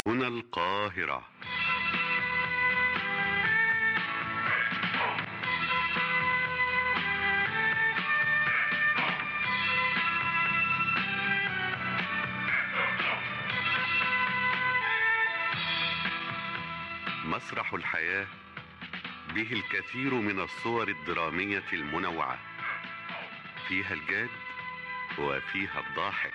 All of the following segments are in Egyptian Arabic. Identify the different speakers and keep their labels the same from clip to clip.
Speaker 1: هنا القاهرة مسرح الحياة به الكثير من الصور الدرامية المنوعة فيها الجاد وفيها الضاحك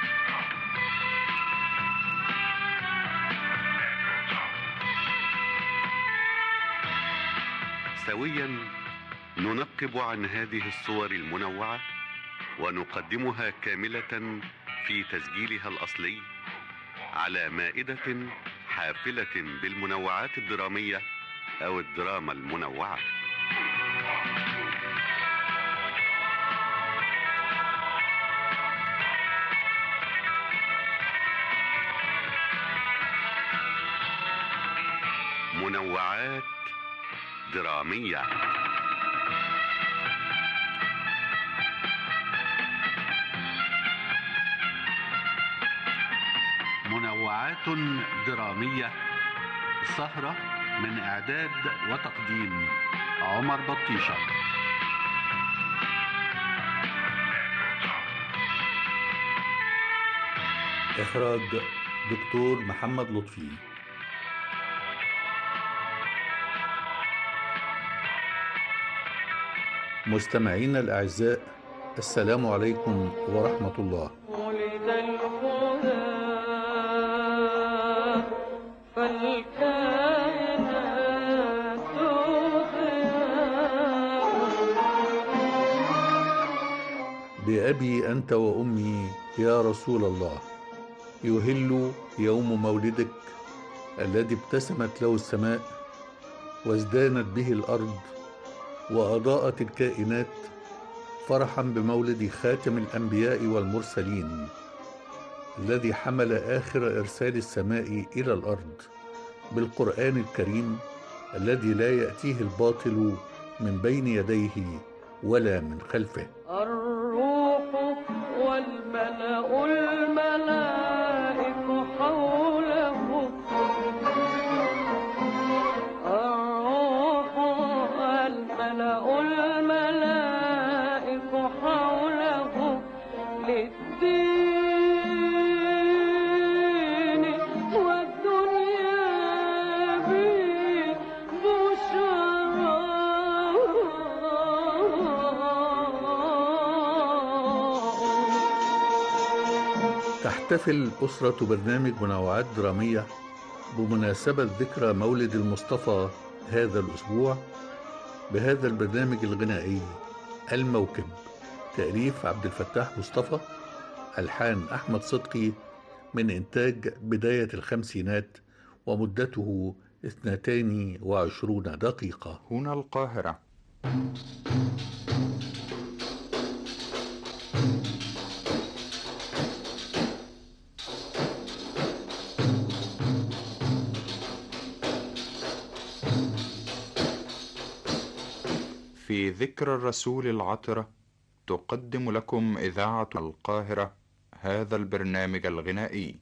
Speaker 1: سويا ننقب عن هذه الصور المنوعة ونقدمها كاملة في تسجيلها الأصلي على مائدة حافلة بالمنوعات الدرامية أو الدراما المنوعة منوعات درامية منوعات درامية سهرة من إعداد وتقديم عمر بطيشة
Speaker 2: إخراج دكتور محمد لطفي مستمعينا الأعزاء السلام عليكم ورحمة الله
Speaker 3: ولد الهدى فالكائنات ضياء
Speaker 2: بأبي أنت وأمي يا رسول الله يهل يوم مولدك الذي ابتسمت له السماء وازدانت به الأرض وأضاءت الكائنات فرحا بمولد خاتم الأنبياء والمرسلين الذي حمل آخر إرسال السماء إلى الأرض بالقرآن الكريم الذي لا يأتيه الباطل من بين يديه ولا من خلفه
Speaker 3: الروح والملأ الملائك حوله الروح والملأ الملائك حوله للدين والدنيا به بشرى
Speaker 2: تحتفل أسرة برنامج منوعات درامية بمناسبة ذكرى مولد المصطفى هذا الأسبوع بهذا البرنامج الغنائي الموكب تأليف عبد الفتاح مصطفى ألحان أحمد صدقي من إنتاج بداية الخمسينات ومدته اثنتان وعشرون دقيقة
Speaker 4: هنا القاهرة في ذكرى الرسول العطرة تقدم لكم إذاعة القاهرة هذا البرنامج الغنائي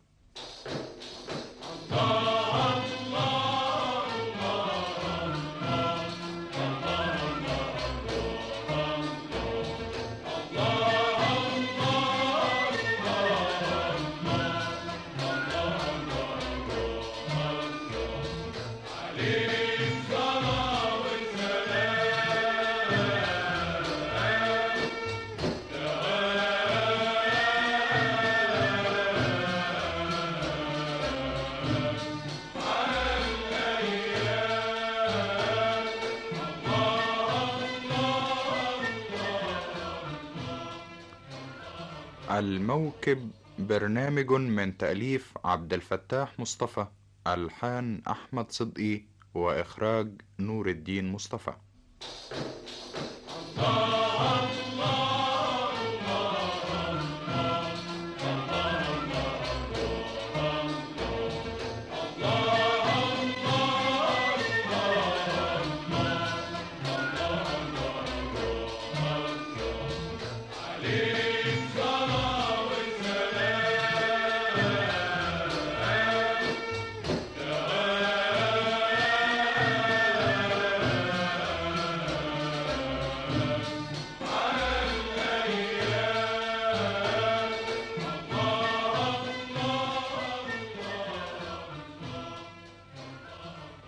Speaker 4: الموكب برنامج من تأليف عبد الفتاح مصطفى ألحان أحمد صدقي وإخراج نور الدين مصطفى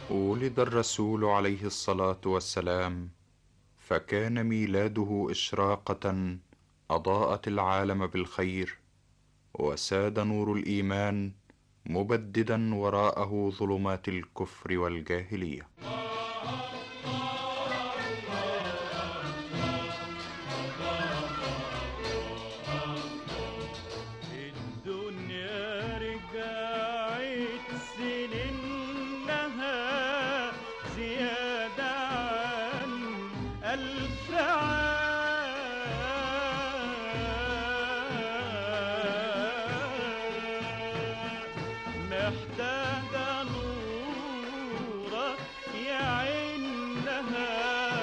Speaker 4: ولد الرسول عليه الصلاة والسلام فكان ميلاده إشراقة أضاءت العالم بالخير وساد نور الإيمان مبددا وراءه ظلمات الكفر والجاهلية
Speaker 5: الدنيا رجعت سنينها زيادة عن ألف عام محتاجة نورك يعينها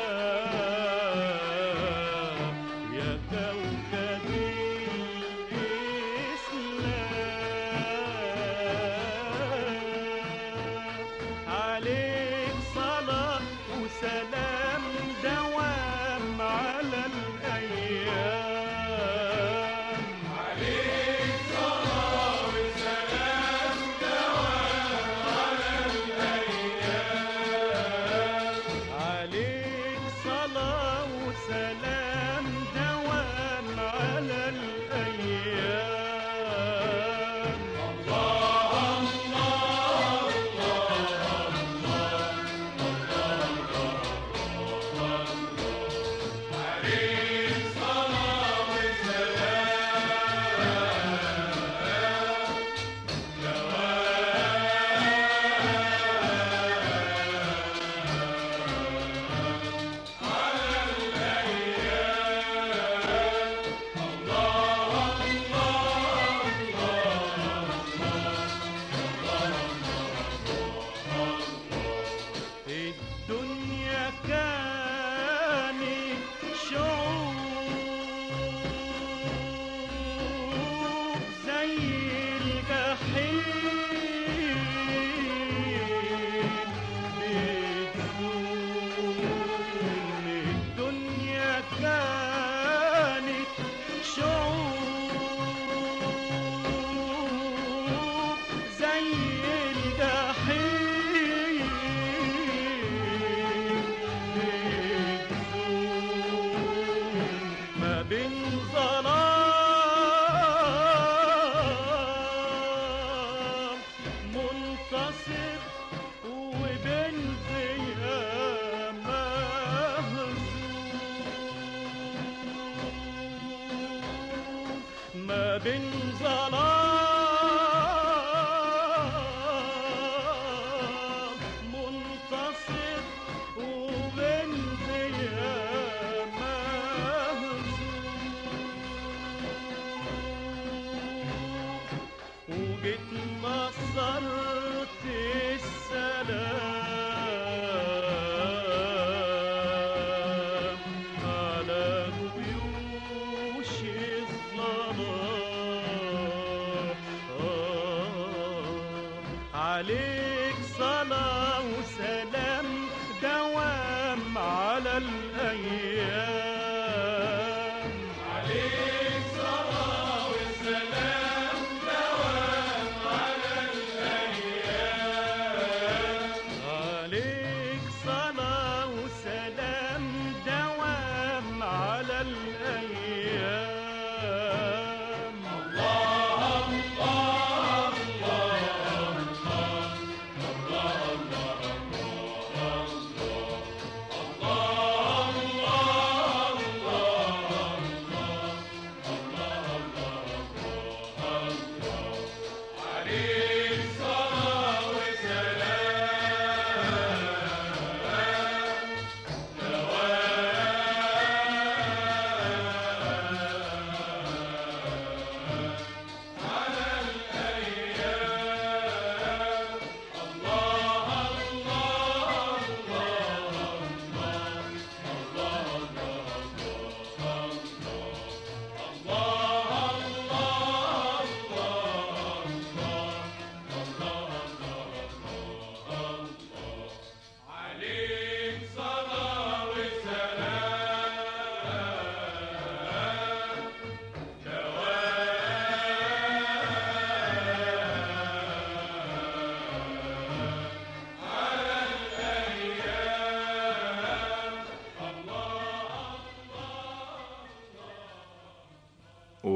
Speaker 5: يا كوكب الإسلام عليك صلاة وسلام دوام على الأيام عليك صلاة وسلام دوام على الأيام عليك صلاة وسلام دوام على الأيام الله الله عليك صلاة الدنيا كانت شعوب زي الجحيم بتدوم الدنيا كانت شعوب زي الجحيم بتدوم ما بين ظلام منتصر وبين ضياء مهزوم ما بين ظلام منتصر وبين ضياء مهزوم وجيت نصرت السلام على جيوش الظلام عليك صلاة وسلام دوام على الأيام عليك صلاة وسلام دوام على الأيام عليك صلاة وسلام دوام على الأيام الله الله الله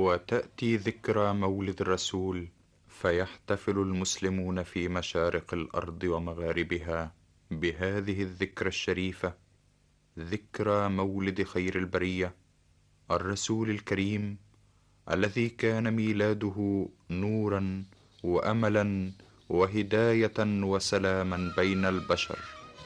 Speaker 4: وتأتي ذكرى مولد الرسول فيحتفل المسلمون في مشارق الأرض ومغاربها بهذه الذكرى الشريفة ذكرى مولد خير البرية الرسول الكريم الذي كان ميلاده نورا واملا وهدايه وسلاما بين البشر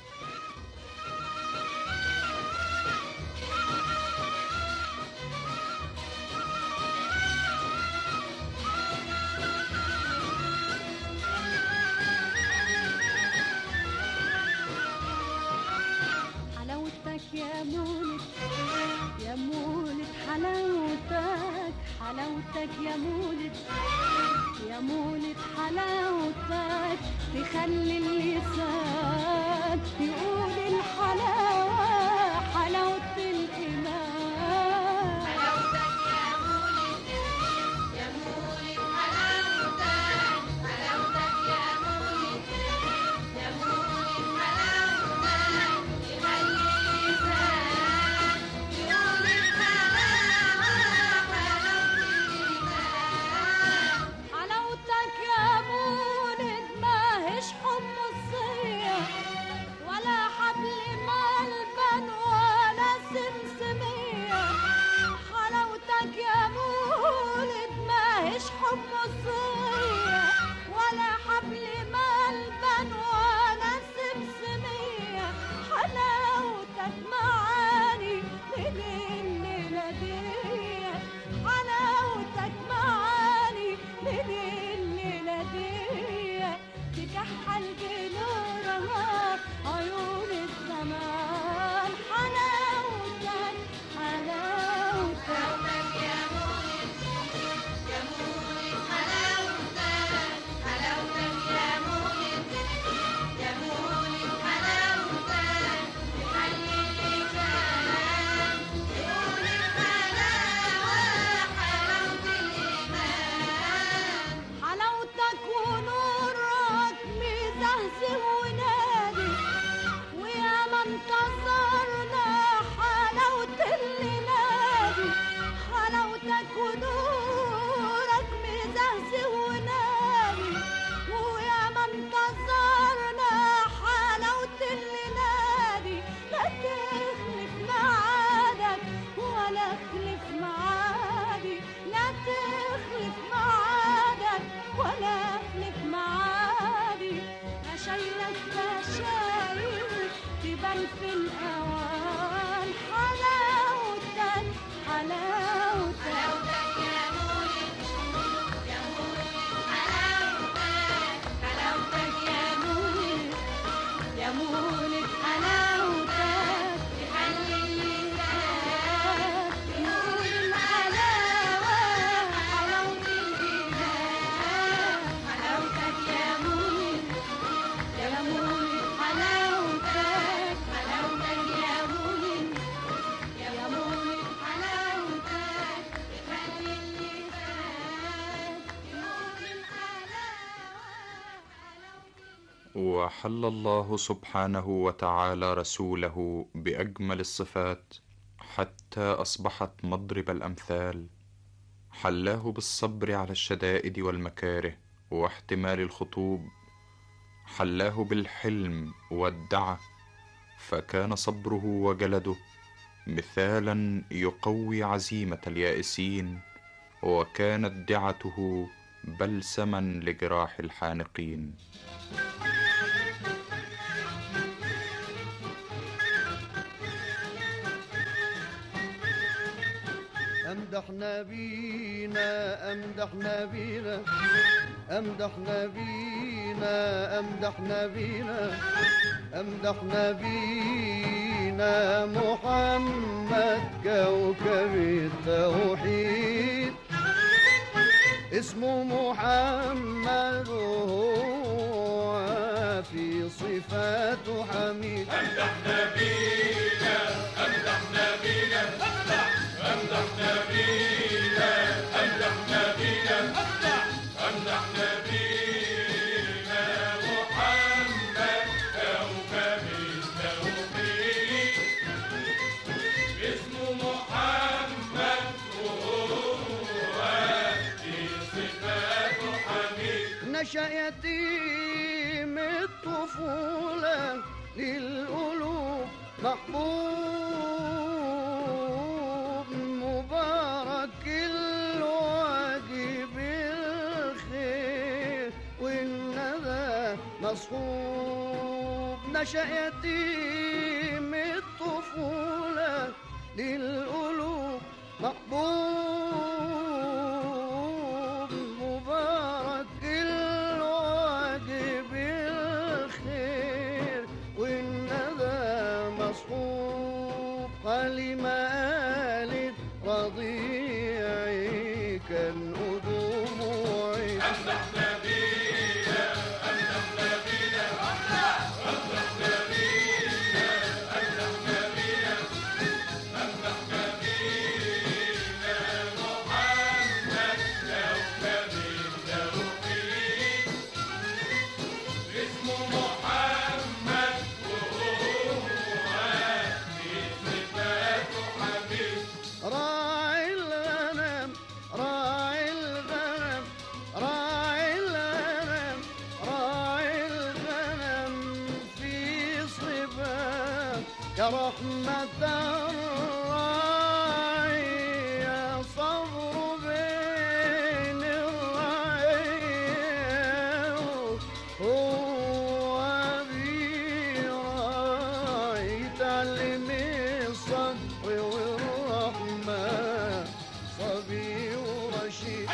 Speaker 6: حلاوتك يا مولد يا مولد حلاوتك حلاوتك يا مولد يا مولد حلاوتك تخلي اللسان يقول الحلاوة حلاوة الإيمان حلاوتك يا مولد يا مولد حلاوتك حلاوتك يا مولد يا مولد حلاوتك تخلي اللسان يقول الحلاوة حلاوة الإيمان حلاوتك يا مولد ما هيش حمصية ولا حبل ملبن ولا سمسمية حلاوتك يا مولد ما هيش حمصية ولا حبل ملبن ولا سمسمية حلاوتك معاني من الليلة دي حلاوتك معاني من الليلة دي تكحل بنورها عيون الزمان حلاوتك حلاوتك يا مولد يا مولد حلاوتك حلاوتك يا مولد يا مولد حلاوتك تخلي اللسان يقول الحلاوة حلاوة الإيمان حلاوتك ونورك مزهزه ونادي ويا ما انتصرنا حلاوة اللي نادي حلاوتك ونورك مزهزه ونادي ويا ما انتصرنا حلاوة اللي نادي لا تخلف معادك ولا اخلف معادي لا تخلف معادك ولا اخلف معادي عشايلك بشاير تبان في الاوان حلاوتك حلاوتك حلاوتك يا مولد يا مولد حلاوتك حلاوتك يا مولد يا مولد حلاوتك تخلي اللسان يقول الحلاوة حلاوة الإيمان حلاوتك يا مولد يا مولد حلاوتك حلاوتك يا مولد يا مولد حلاوتك تخلي اللسان يقول الحلاوة
Speaker 4: وحل الله سبحانه وتعالى رسوله باجمل الصفات حتى اصبحت مضرب الامثال حلاه بالصبر على الشدائد والمكاره واحتمال الخطوب حلاه بالحلم والدعه فكان صبره وجلده مثالا يقوي عزيمه اليائسين وكانت دعته بلسما لجراح الحانقين
Speaker 7: امدح نبينا امدح نبينا امدح نبينا امدح نبينا امدح نبينا محمد كوكب التوحيد اسمه محمد وهو في صفاته حميد
Speaker 5: اسمه محمد وهو
Speaker 7: محبوب مبارك الوجه بالخير والندى مصحوب نشأ يتيم الطفولة للقلوب محبوب مبارك الوجه بالخير والندى مصحوب حليمة قالت رضيعي كان دموعي راعي الغنم راعي الغنم راعي الغنم راعي الغنم في صبا يا رحمة الراعي يا صبر بين الرعية هو براعي تعلم الصبر والرحمة صبي ورشيد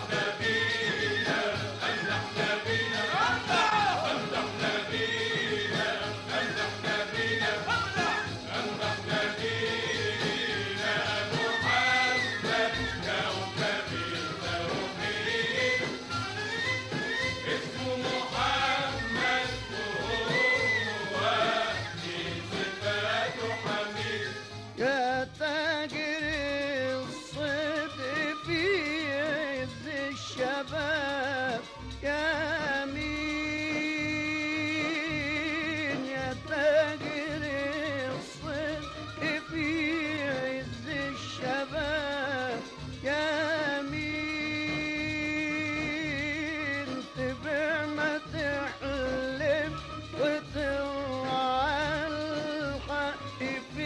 Speaker 7: يا تاجر الصدق في عز الشباب يا مين يا تاجر الصدق في عز الشباب يا مين تبيع ما تحلم وترعى الحق في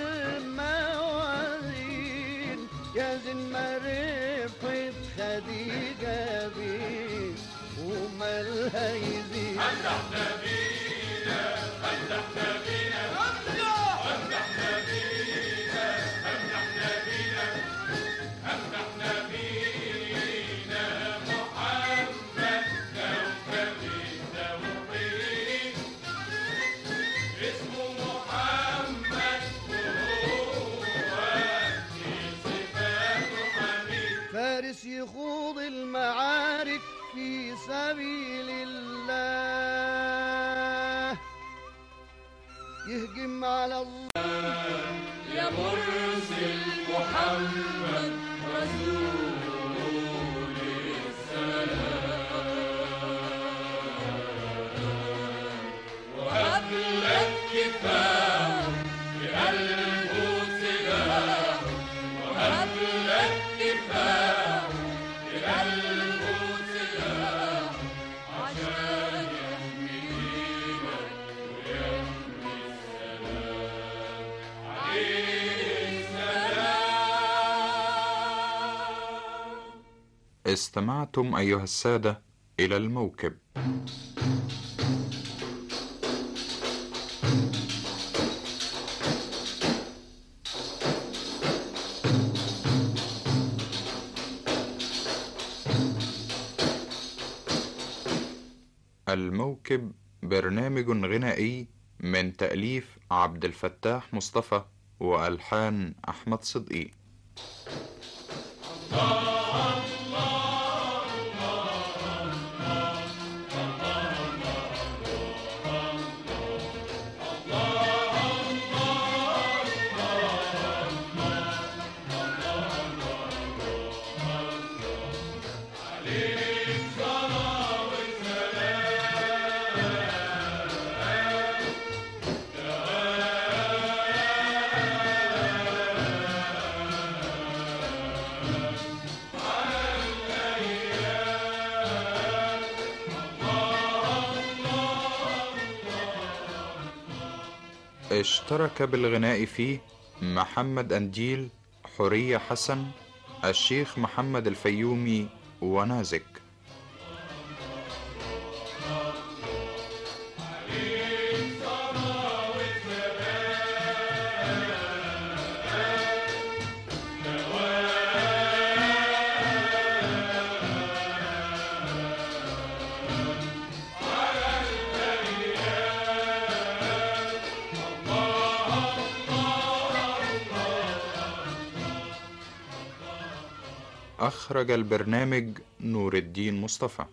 Speaker 7: الموازين يا زين ما رفعت خديجة بيه ومالها يزيد فارس يخوض المعارك في سبيل الله يهجم على الله
Speaker 3: يا مرسل محمد رسول السلام وقبلك كفاح بقلبه سلاح وقبلك كفاح بقلبه سلاح عشان يحمينا ويحمي السلام عليه السلام
Speaker 4: استمعتم أيها السادة إلى الموكب الموكب برنامج غنائي من تأليف عبد الفتاح مصطفى وألحان أحمد صدقي اشترك بالغناء فيه محمد أنديل حورية حسن الشيخ محمد الفيومي ونازك أخرج البرنامج نور الدين مصطفى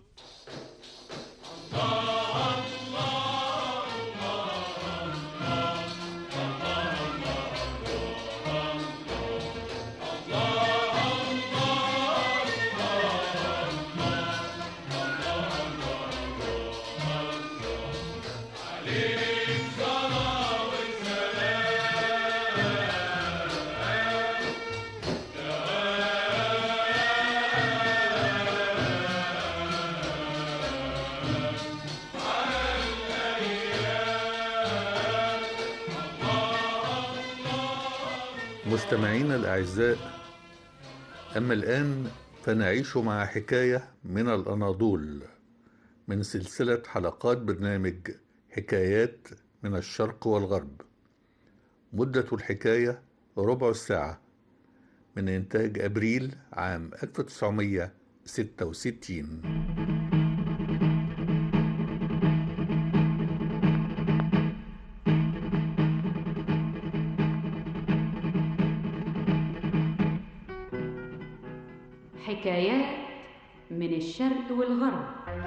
Speaker 2: مستمعينا الأعزاء أما الآن فنعيش مع حكاية من الأناضول من سلسلة حلقات برنامج حكايات من الشرق والغرب مدة الحكاية ربع الساعة من إنتاج أبريل عام 1966
Speaker 8: حكايات من الشرق والغرب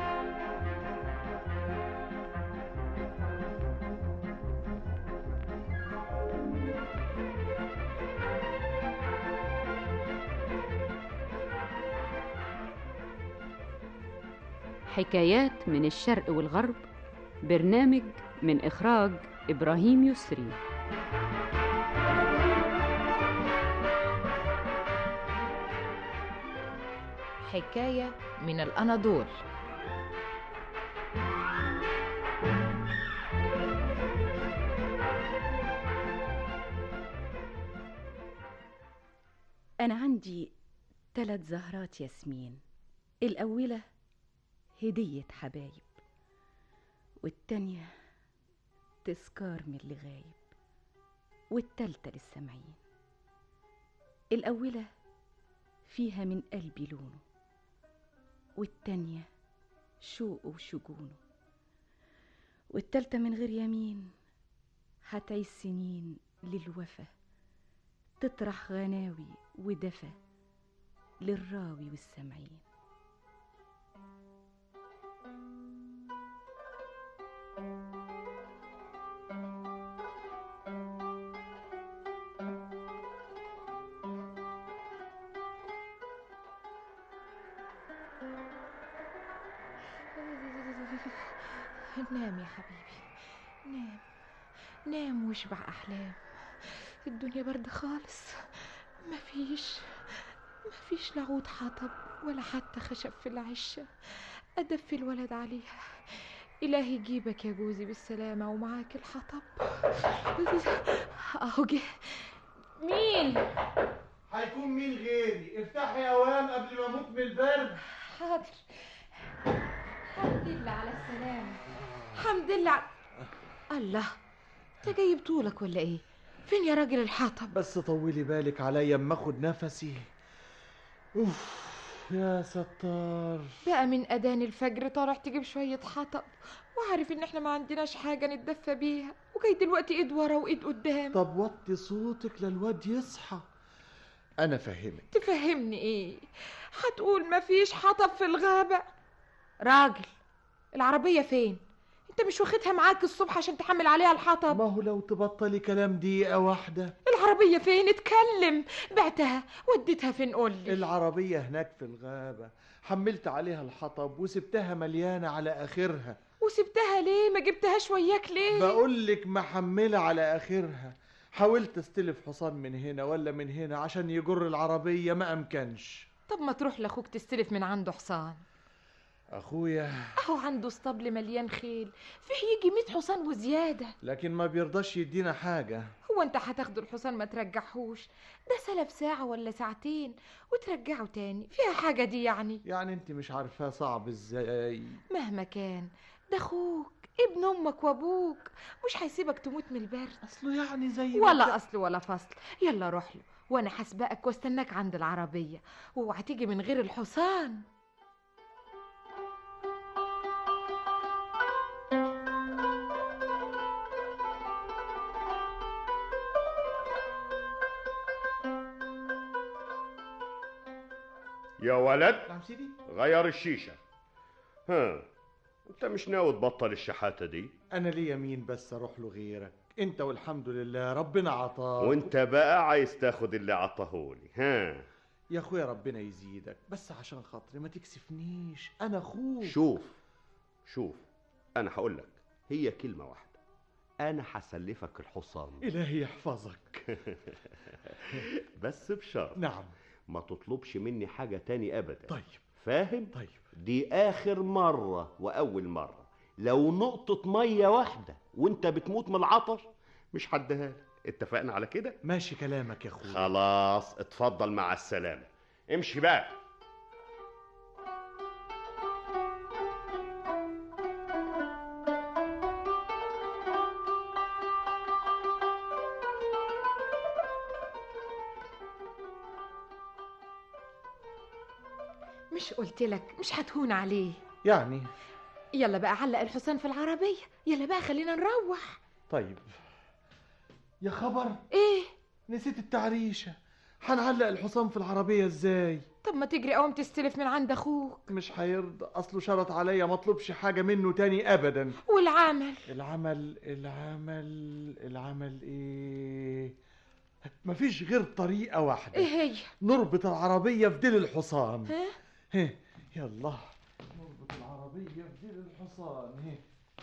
Speaker 8: حكايات من الشرق والغرب برنامج من إخراج إبراهيم يسري
Speaker 9: حكاية من الأناضول
Speaker 10: أنا عندي ثلاث زهرات ياسمين الأولى هدية حبايب والتانية تذكار من اللي غايب والتالتة للسامعين الأولى فيها من قلبي لونه والتانية شوقه وشجونه والتالتة من غير يمين هتعيش سنين للوفا تطرح غناوي ودفى للراوي والسامعين
Speaker 9: نام يا حبيبي نام نام واشبع أحلام الدنيا برد خالص مفيش مفيش لا عود حطب ولا حتى خشب في العشة أدفي الولد عليها إلهي يجيبك يا جوزي بالسلامة ومعاك الحطب أهو جه مين؟
Speaker 7: هيكون مين غيري افتحي يا اوام قبل ما اموت من البرد
Speaker 9: حاضر الحمد لله على السلامة الحمد لله على... الله انت جايب طولك ولا ايه فين يا راجل الحطب
Speaker 7: بس طولي بالك عليا اما اخد نفسي اوف يا ستار
Speaker 9: بقى من اذان الفجر طالع تجيب شويه حطب وعارف ان احنا ما عندناش حاجه نتدفى بيها وجاي دلوقتي ايد ورا وايد قدام
Speaker 7: طب وطي صوتك للواد يصحى انا فهمت
Speaker 9: تفهمني ايه هتقول مفيش حطب في الغابه راجل العربيه فين انت مش واخدها معاك الصبح عشان تحمل عليها الحطب
Speaker 7: ما هو لو تبطلي كلام دقيقة واحدة
Speaker 9: العربيه فين اتكلم بعتها وديتها فين قولي
Speaker 7: العربية هناك في الغابة حملت عليها الحطب وسبتها مليانة على آخرها
Speaker 9: وسبتها ليه ما جبتهاش وياك ليه
Speaker 7: بقولك محملة على آخرها حاولت استلف حصان من هنا ولا من هنا عشان يجر العربية ما أمكنش
Speaker 9: طب ما تروح لاخوك تستلف من عنده حصان
Speaker 7: اخويا
Speaker 9: اهو عنده اسطبل مليان خيل فيه يجي 100 حصان وزياده
Speaker 7: لكن ما بيرضاش يدينا حاجة
Speaker 9: هو انت هتاخده الحصان ما ترجعهوش ده سلف ساعة ولا ساعتين وترجعه تاني فيها حاجة دي يعني
Speaker 7: يعني انت مش عارفاه صعب ازاي
Speaker 9: مهما كان ده اخوك ابن امك وابوك مش هيسيبك تموت من البرد
Speaker 7: اصله يعني زي ما
Speaker 9: ولا
Speaker 7: انت-
Speaker 9: اصل ولا فصل يلا روح له وانا هسبقك واستناك عند العربية واوعى تيجي من غير الحصان
Speaker 11: يا ولد
Speaker 7: نعم سيدي
Speaker 11: غير الشيشة ها انت مش ناوي تبطل الشحاتة دي
Speaker 7: انا ليا مين بس اروح له غيرك انت والحمد لله ربنا عطاك
Speaker 11: وانت بقى عايز تاخد اللي عطاهولي ها
Speaker 7: يا اخويا ربنا يزيدك بس عشان خاطري ما تكسفنيش انا اخوك
Speaker 11: شوف شوف انا هقول لك هي كلمة واحدة انا هسلفك الحصان
Speaker 7: الهي يحفظك
Speaker 11: بس بشرط
Speaker 7: نعم
Speaker 11: ما تطلبش مني حاجة تاني ابدا
Speaker 7: طيب
Speaker 11: فاهم
Speaker 7: طيب
Speaker 11: دي اخر مرة واول مرة لو نقطة مية واحدة وانت بتموت من العطش مش هديها لك اتفقنا على كده
Speaker 7: ماشي كلامك يا اخويا
Speaker 11: خلاص اتفضل مع السلامة امشي بقى
Speaker 9: مش قلت لك مش هتهون عليه
Speaker 7: يعني
Speaker 9: يلا بقى علق الحصان في العربية يلا بقى خلينا نروح
Speaker 7: طيب يا خبر
Speaker 9: ايه
Speaker 7: نسيت التعريشة هنعلق الحصان في العربية ازاي
Speaker 9: طب ما تجري قوم تستلف من عند اخوك
Speaker 7: مش هيرضى اصله شرط عليا ما اطلبش حاجة منه تاني ابدا
Speaker 9: والعمل
Speaker 7: العمل العمل العمل ايه مفيش غير طريقة واحدة
Speaker 9: ايه هي
Speaker 7: نربط العربية في ديل الحصان
Speaker 9: ها
Speaker 7: ها يلا نربط العربية في ديل الحصان ها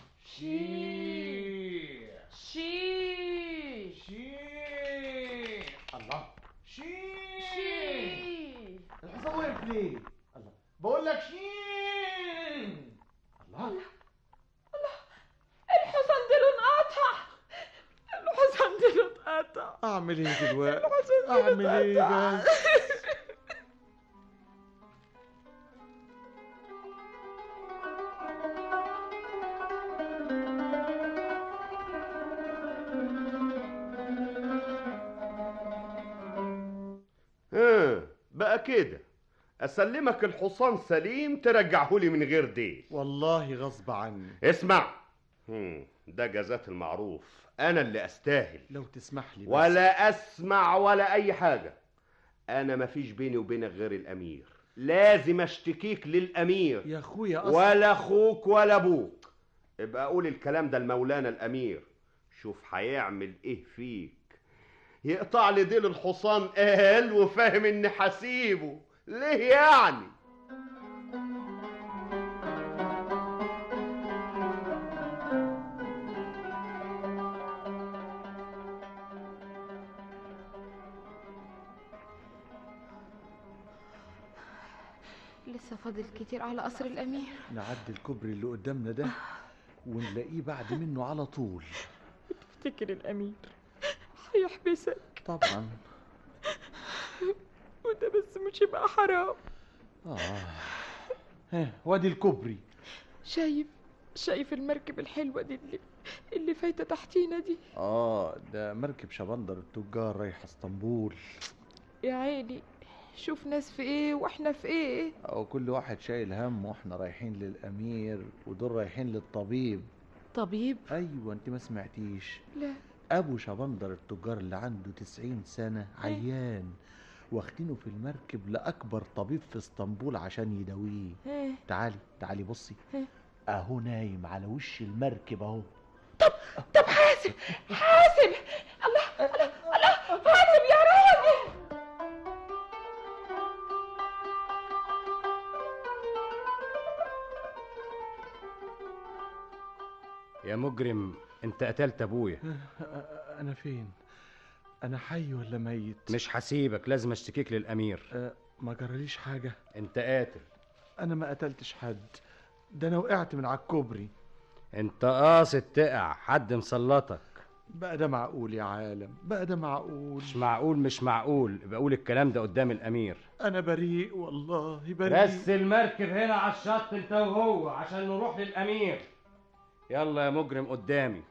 Speaker 7: شيح
Speaker 9: شي
Speaker 7: شيح الله شيح
Speaker 9: شي
Speaker 7: الحصان واقف ليه؟ الله بقول لك شيح الله
Speaker 9: الحصان ديله انقطع الحصان ديله اتقطع
Speaker 7: اعمل ايه دلوقتي؟
Speaker 9: الحصان ديله
Speaker 7: اعمل ايه
Speaker 9: اتقطع.
Speaker 7: بس؟
Speaker 11: ها بقى كده اسلمك الحصان سليم ترجعهولي من غير ديل
Speaker 7: والله غصب عني
Speaker 11: اسمع هم، ده جزات المعروف انا اللي استاهل
Speaker 7: لو تسمح لي بس.
Speaker 11: ولا اسمع ولا اي حاجة انا مفيش بيني وبينك غير الامير لازم اشتكيك للامير
Speaker 7: يا اخويا اصلا
Speaker 11: ولا اخوك ولا ابوك ابقى قول الكلام ده لمولانا الامير شوف هيعمل ايه فيك يقطع لي ديل الحصان قال وفاهم اني حسيبه ليه يعني
Speaker 9: لسه فاضل كتير على قصر الامير
Speaker 7: نعدي الكوبري اللي قدامنا ده ونلاقيه بعد منه على طول
Speaker 9: افتكر الامير هيحبسك
Speaker 7: طبعا
Speaker 9: وده بس مش يبقى حرام
Speaker 7: اه ها وادي الكوبري
Speaker 9: شايف شايف المركب الحلوة دي اللي اللي فايتة تحتينا دي
Speaker 7: اه ده مركب شبندر التجار رايح اسطنبول
Speaker 9: يا عيني شوف ناس في ايه واحنا في ايه
Speaker 7: او كل واحد شايل هم واحنا رايحين للامير ودول رايحين للطبيب
Speaker 9: طبيب
Speaker 7: ايوه انت ما سمعتيش
Speaker 9: لا
Speaker 7: ابو شبندر التجار اللي عنده تسعين سنة عيان واخدينه في المركب لأكبر طبيب في اسطنبول عشان يداويه
Speaker 9: ايه
Speaker 7: تعالي تعالي بصي
Speaker 9: إيه؟
Speaker 7: اهو نايم على وش المركب اهو
Speaker 9: طب حاسب حاسب الله الله الله حاسب يا راجل
Speaker 12: يا مجرم انت قتلت ابويا
Speaker 7: انا فين انا حي ولا ميت
Speaker 12: مش هسيبك لازم اشتكيك للامير
Speaker 7: أه ما جراليش حاجة
Speaker 12: انت قاتل
Speaker 7: انا ما قتلتش حد ده انا وقعت من على الكوبري
Speaker 12: انت قاصد تقع حد مسلطك
Speaker 7: بقى ده معقول يا عالم بقى ده معقول
Speaker 12: مش معقول مش معقول بقول الكلام ده قدام الامير
Speaker 7: انا بريء والله بريء
Speaker 12: بس المركب هنا على الشط انت وهو عشان نروح للامير يلا يا مجرم قدامي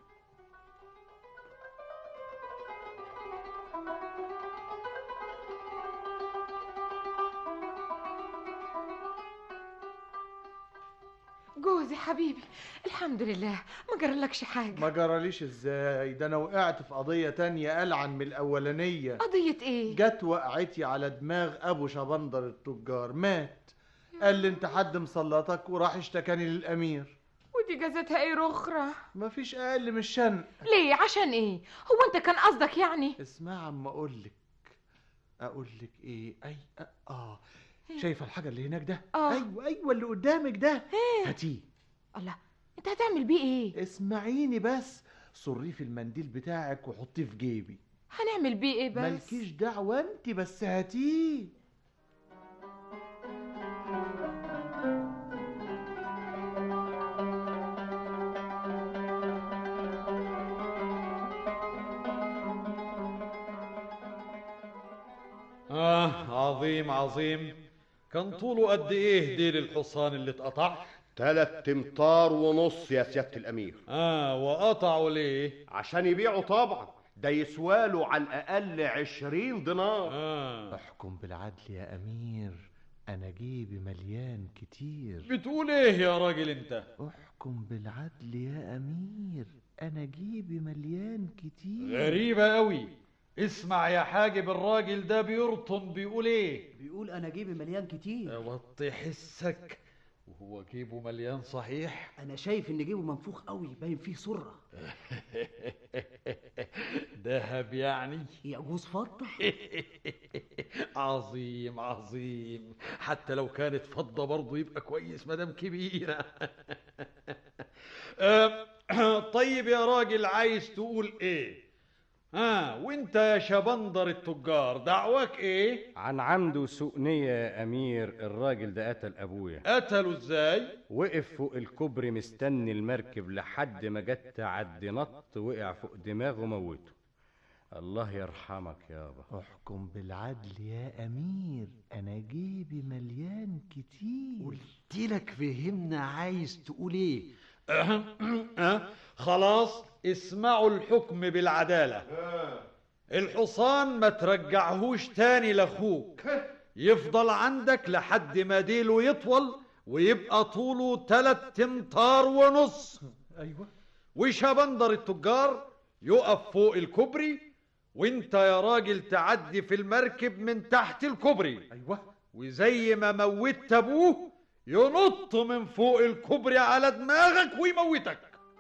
Speaker 9: جوزي حبيبي الحمد لله ما جرالكش حاجة
Speaker 7: ما جراليش ازاي ده انا وقعت في قضية تانية ألعن من الأولانية
Speaker 9: قضية ايه؟
Speaker 7: جت وقعتي على دماغ أبو شبندر التجار مات قال لي انت حد مسلطك وراح اشتكاني للأمير
Speaker 9: ودي جازتها ايه رخرة؟
Speaker 7: مفيش أقل من الشنق
Speaker 9: ليه عشان ايه؟ هو انت كان قصدك يعني؟
Speaker 7: اسمع عم أقول لك أقول لك إيه أي آه, آه. شايفة الحاجة اللي هناك ده؟
Speaker 9: آه.
Speaker 7: أيوة أيوة اللي قدامك ده هاتيه
Speaker 9: الله انت هتعمل بيه ايه؟
Speaker 7: اسمعيني بس صريه في المنديل بتاعك وحطيه في جيبي
Speaker 9: هنعمل بيه ايه بس؟
Speaker 7: مالكيش دعوة انت بس هاتيه
Speaker 13: آه عظيم عظيم كان طوله قد إيه ديل الحصان اللي اتقطع؟
Speaker 11: تلات امتار ونص يا سيادة الأمير
Speaker 13: آه وقطعوا ليه؟
Speaker 11: عشان يبيعوا طبعا ده يسواله على الأقل عشرين دينار
Speaker 13: آه
Speaker 7: احكم بالعدل يا أمير أنا جيبي مليان كتير
Speaker 13: بتقول إيه يا راجل أنت؟
Speaker 7: احكم بالعدل يا أمير أنا جيبي مليان كتير
Speaker 13: غريبة أوي اسمع يا حاجب الراجل ده بيرطن بيقول إيه؟
Speaker 14: بيقول انا جيبي مليان كتير
Speaker 13: وطي حسك وهو جيبه مليان صحيح
Speaker 14: انا شايف ان جيبه منفوخ قوي باين فيه سره
Speaker 13: دهب يعني
Speaker 14: يجوز فضه
Speaker 13: عظيم عظيم حتى لو كانت فضة برضه يبقى كويس مدام كبيرة أم، طيب يا راجل عايز تقول ايه ها وانت يا شبندر التجار دعواك ايه
Speaker 12: عن عمد وسوء نية يا أمير الراجل ده قتل أبويا
Speaker 13: قتلوا ازاي
Speaker 12: وقف فوق الكوبري مستني المركب لحد ما جت تعدي نط وقع فوق دماغه موته الله يرحمك يابا
Speaker 7: احكم بالعدل يا أمير أنا جيبي مليان كتير
Speaker 13: قلت لك فهمنا عايز تقول ايه أه؟ خلاص اسمعوا الحكم بالعدالة الحصان ما ترجعهوش تاني لاخوك يفضل عندك لحد ما ديله يطول ويبقى طوله تلات امتار ونص
Speaker 7: أيوة
Speaker 13: وشبندر التجار يقف فوق الكوبري وانت يا راجل تعدي في المركب من تحت الكوبري
Speaker 7: أيوة
Speaker 13: وزي ما موتت ابوه ينط من فوق الكوبري على دماغك ويموتك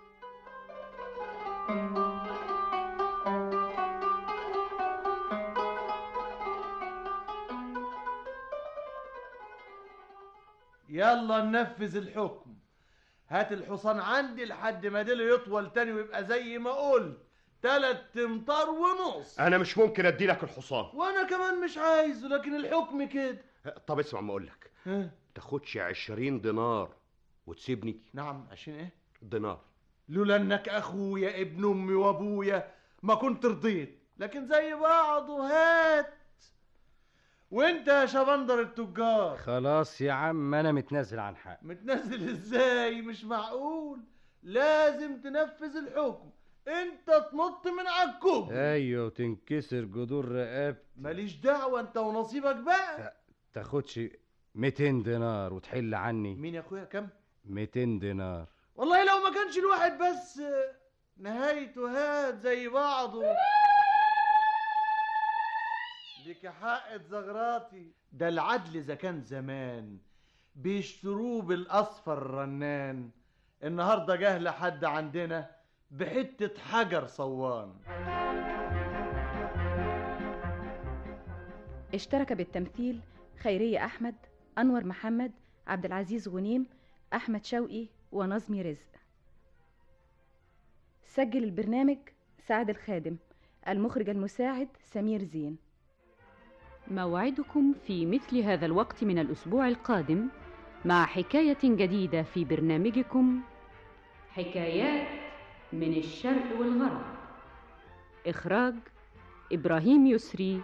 Speaker 7: يلا ننفذ الحكم هات الحصان عندي لحد ما ديله يطول تاني ويبقى زي ما قلت تلات امتار ونص
Speaker 11: أنا مش ممكن أدي لك الحصان
Speaker 7: وانا كمان مش عايزه لكن الحكم كده
Speaker 11: طب اسمع ما أقولك
Speaker 7: ها؟
Speaker 11: تاخدش عشرين دينار وتسيبني
Speaker 7: نعم عشان ايه
Speaker 11: دينار
Speaker 7: لولا انك اخويا ابن امي وابويا ما كنت رضيت لكن زي بعض هات وانت يا شبندر التجار
Speaker 12: خلاص يا عم أنا متنازل عن حق
Speaker 7: متنزل ازاي مش معقول لازم تنفذ الحكم انت تنط من على الكوب
Speaker 12: أيوة وتنكسر جذور رقبتي
Speaker 7: ماليش دعوة انت ونصيبك بقى
Speaker 12: تاخدش 200 دينار وتحل عني
Speaker 7: مين يا اخويا كم
Speaker 12: 200 دينار
Speaker 7: والله لو ما كانش الواحد بس نهايته هات زي بعضه ليك حق زغراتي ده العدل اذا كان زمان بيشتروه بالاصفر الرنان النهارده جه لحد عندنا بحته حجر صوان
Speaker 10: اشترك بالتمثيل خيرية أحمد أنور محمد عبد العزيز غنيم أحمد شوقي ونظمي رزق سجل البرنامج سعد الخادم المخرج المساعد سمير زين
Speaker 8: موعدكم في مثل هذا الوقت من الأسبوع القادم مع حكاية جديدة في برنامجكم حكايات من الشرق والغرب إخراج إبراهيم يسري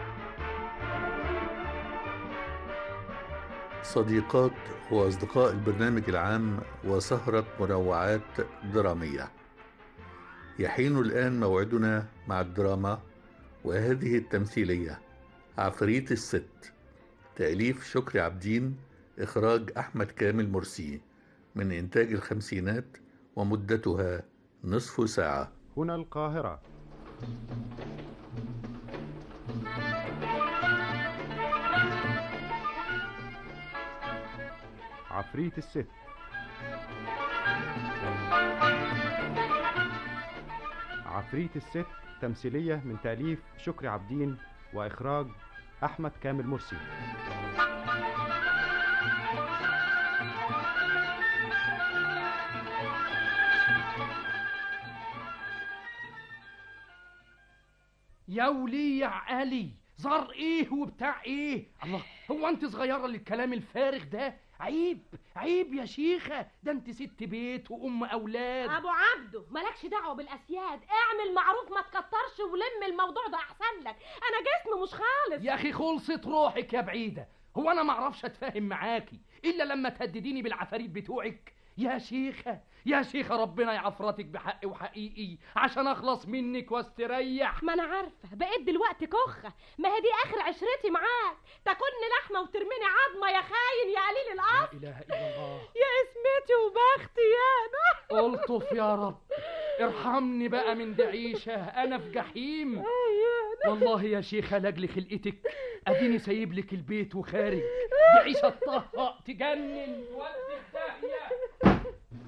Speaker 2: صديقات وأصدقاء البرنامج العام وسهرة منوعات درامية يحين الآن موعدنا مع الدراما وهذه التمثيلية عفريت الست تأليف شكري عبدين إخراج أحمد كامل مرسي من إنتاج الخمسينات ومدتها نصف ساعة
Speaker 15: هنا القاهرة عفريت الست عفريت الست تمثيلية من تأليف شكري عبدين وإخراج أحمد كامل مرسي
Speaker 16: يا ولي يا عقلي زار ايه وبتاع ايه الله هو انت صغيره للكلام الفارغ ده عيب عيب يا شيخه ده انت ست بيت وام اولاد
Speaker 17: ابو عبده مالكش دعوه بالاسياد اعمل معروف ما تكترش ولم الموضوع ده احسن لك انا جسمي مش خالص
Speaker 16: يا اخي خلصت روحك يا بعيده هو انا ما اعرفش اتفاهم معاكي الا لما تهدديني بالعفاريت بتوعك يا شيخه يا شيخه ربنا يعفرتك بحق وحقيقي عشان اخلص منك واستريح
Speaker 17: ما انا عارفه بقيت دلوقتي كخه ما هي دي اخر عشرتي معاك تاكلني لحمه وترميني عظمه يا خاين يا قليل
Speaker 16: لا
Speaker 17: الاصل
Speaker 16: اله الا الله
Speaker 17: يا اسمتي وبختي يا انا
Speaker 16: الطف يا رب ارحمني بقى من دعيشه انا في جحيم والله يا شيخه لاجل خلقتك اديني سايب لك البيت وخارج دي عيشه تطهق تجنن ودي في داهيه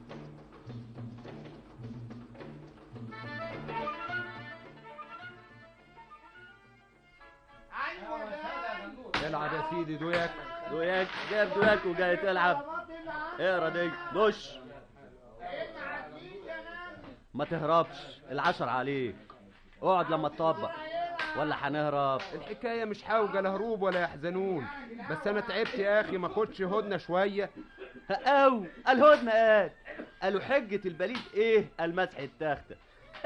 Speaker 18: العب يا سيدي دويك دويك جايب دويك وجاي تلعب اقرا دي دش ما تهربش العشر عليك اقعد لما تطبق ولا هنهرب
Speaker 19: الحكاية مش حاوجة لا هروب ولا يحزنون بس أنا تعبت يا أخي ما خدش هدنة شوية
Speaker 18: او الهدنة قال قالوا حجة البليد ايه المسح التختة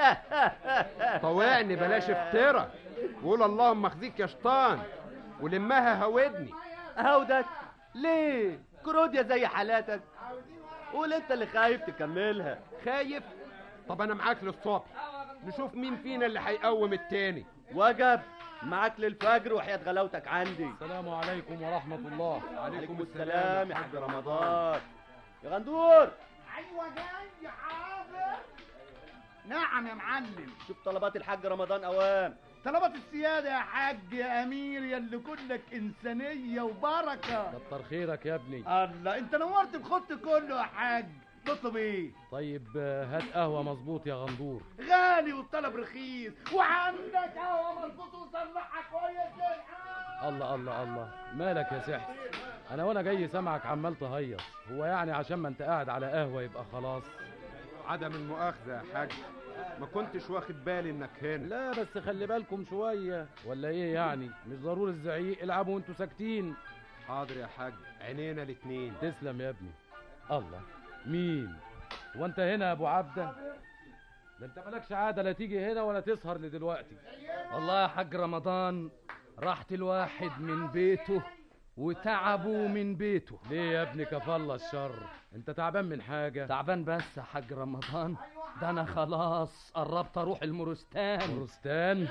Speaker 19: طوعني بلاش افترى وقول اللهم اخزيك يا شيطان ولمها هودني
Speaker 18: هودك ليه كروديا زي حالاتك قول انت اللي خايف تكملها
Speaker 19: خايف طب أنا معاك للصبح نشوف مين فينا اللي هيقوم التاني
Speaker 18: وجب معاك للفجر وحياة غلاوتك عندي
Speaker 20: السلام عليكم ورحمة الله
Speaker 18: عليكم السلام يا حاج رمضان يا غندور
Speaker 21: ايوه جاي يا حاضر نعم يا معلم
Speaker 18: شوف طلبات الحاج رمضان اوام
Speaker 21: طلبات السيادة يا حاج يا أمير يا اللي كلك إنسانية وبركة
Speaker 20: كتر خيرك يا ابني
Speaker 21: الله أنت نورت الخط كله يا حاج تطلب إيه؟
Speaker 20: طيب آه، هات قهوة مظبوط يا غندور
Speaker 21: غالي والطلب رخيص وعندك قهوة مظبوط وصلحها كويس للحال
Speaker 20: الله الله الله مالك يا سحر انا وانا جاي سامعك عمال تهيص هو يعني عشان ما انت قاعد على قهوة يبقى خلاص
Speaker 19: عدم المؤاخذة يا حاج ما كنتش واخد بالي انك هنا
Speaker 20: لا بس خلي بالكم شوية ولا ايه يعني مش ضروري الزعيق العبوا وانتوا ساكتين
Speaker 19: حاضر يا حاج عينينا الاتنين
Speaker 20: تسلم يا ابني الله مين وانت هنا يا ابو عبده ده انت مالكش عاده لا تيجي هنا ولا تسهر لدلوقتي
Speaker 16: والله يا حاج رمضان راحت الواحد من بيته وتعبه من بيته
Speaker 20: ليه يا ابني كفالة الشر انت تعبان من حاجة
Speaker 16: تعبان بس يا حاج رمضان ده انا خلاص قربت اروح المورستان
Speaker 20: مورستان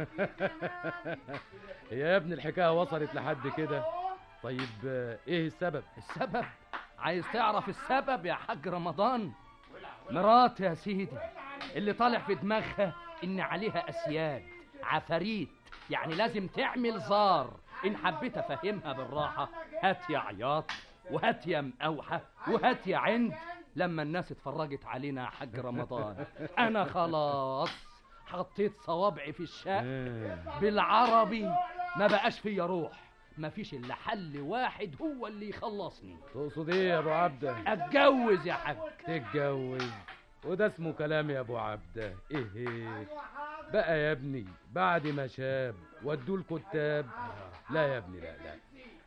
Speaker 20: يا ابني الحكاية وصلت لحد كده طيب آه، ايه السبب
Speaker 16: السبب عايز تعرف السبب يا حاج رمضان مرات يا سيدي اللي طالع في دماغها ان عليها اسياد عفاريت يعني لازم تعمل زار ان حبيت افهمها بالراحه هات يا عياط وهات يا مقاوحه وهات يا عند لما الناس اتفرجت علينا يا حاج رمضان انا خلاص حطيت صوابعي في الشق بالعربي ما بقاش فيا روح مفيش الا حل واحد هو اللي يخلصني
Speaker 20: تقصد ايه يا ابو عبده
Speaker 16: اتجوز يا حاج
Speaker 20: تتجوز وده اسمه كلام يا ابو عبده ايه إيه؟ بقى يا ابني بعد ما شاب ودوه الكتاب لا يا ابني لا لا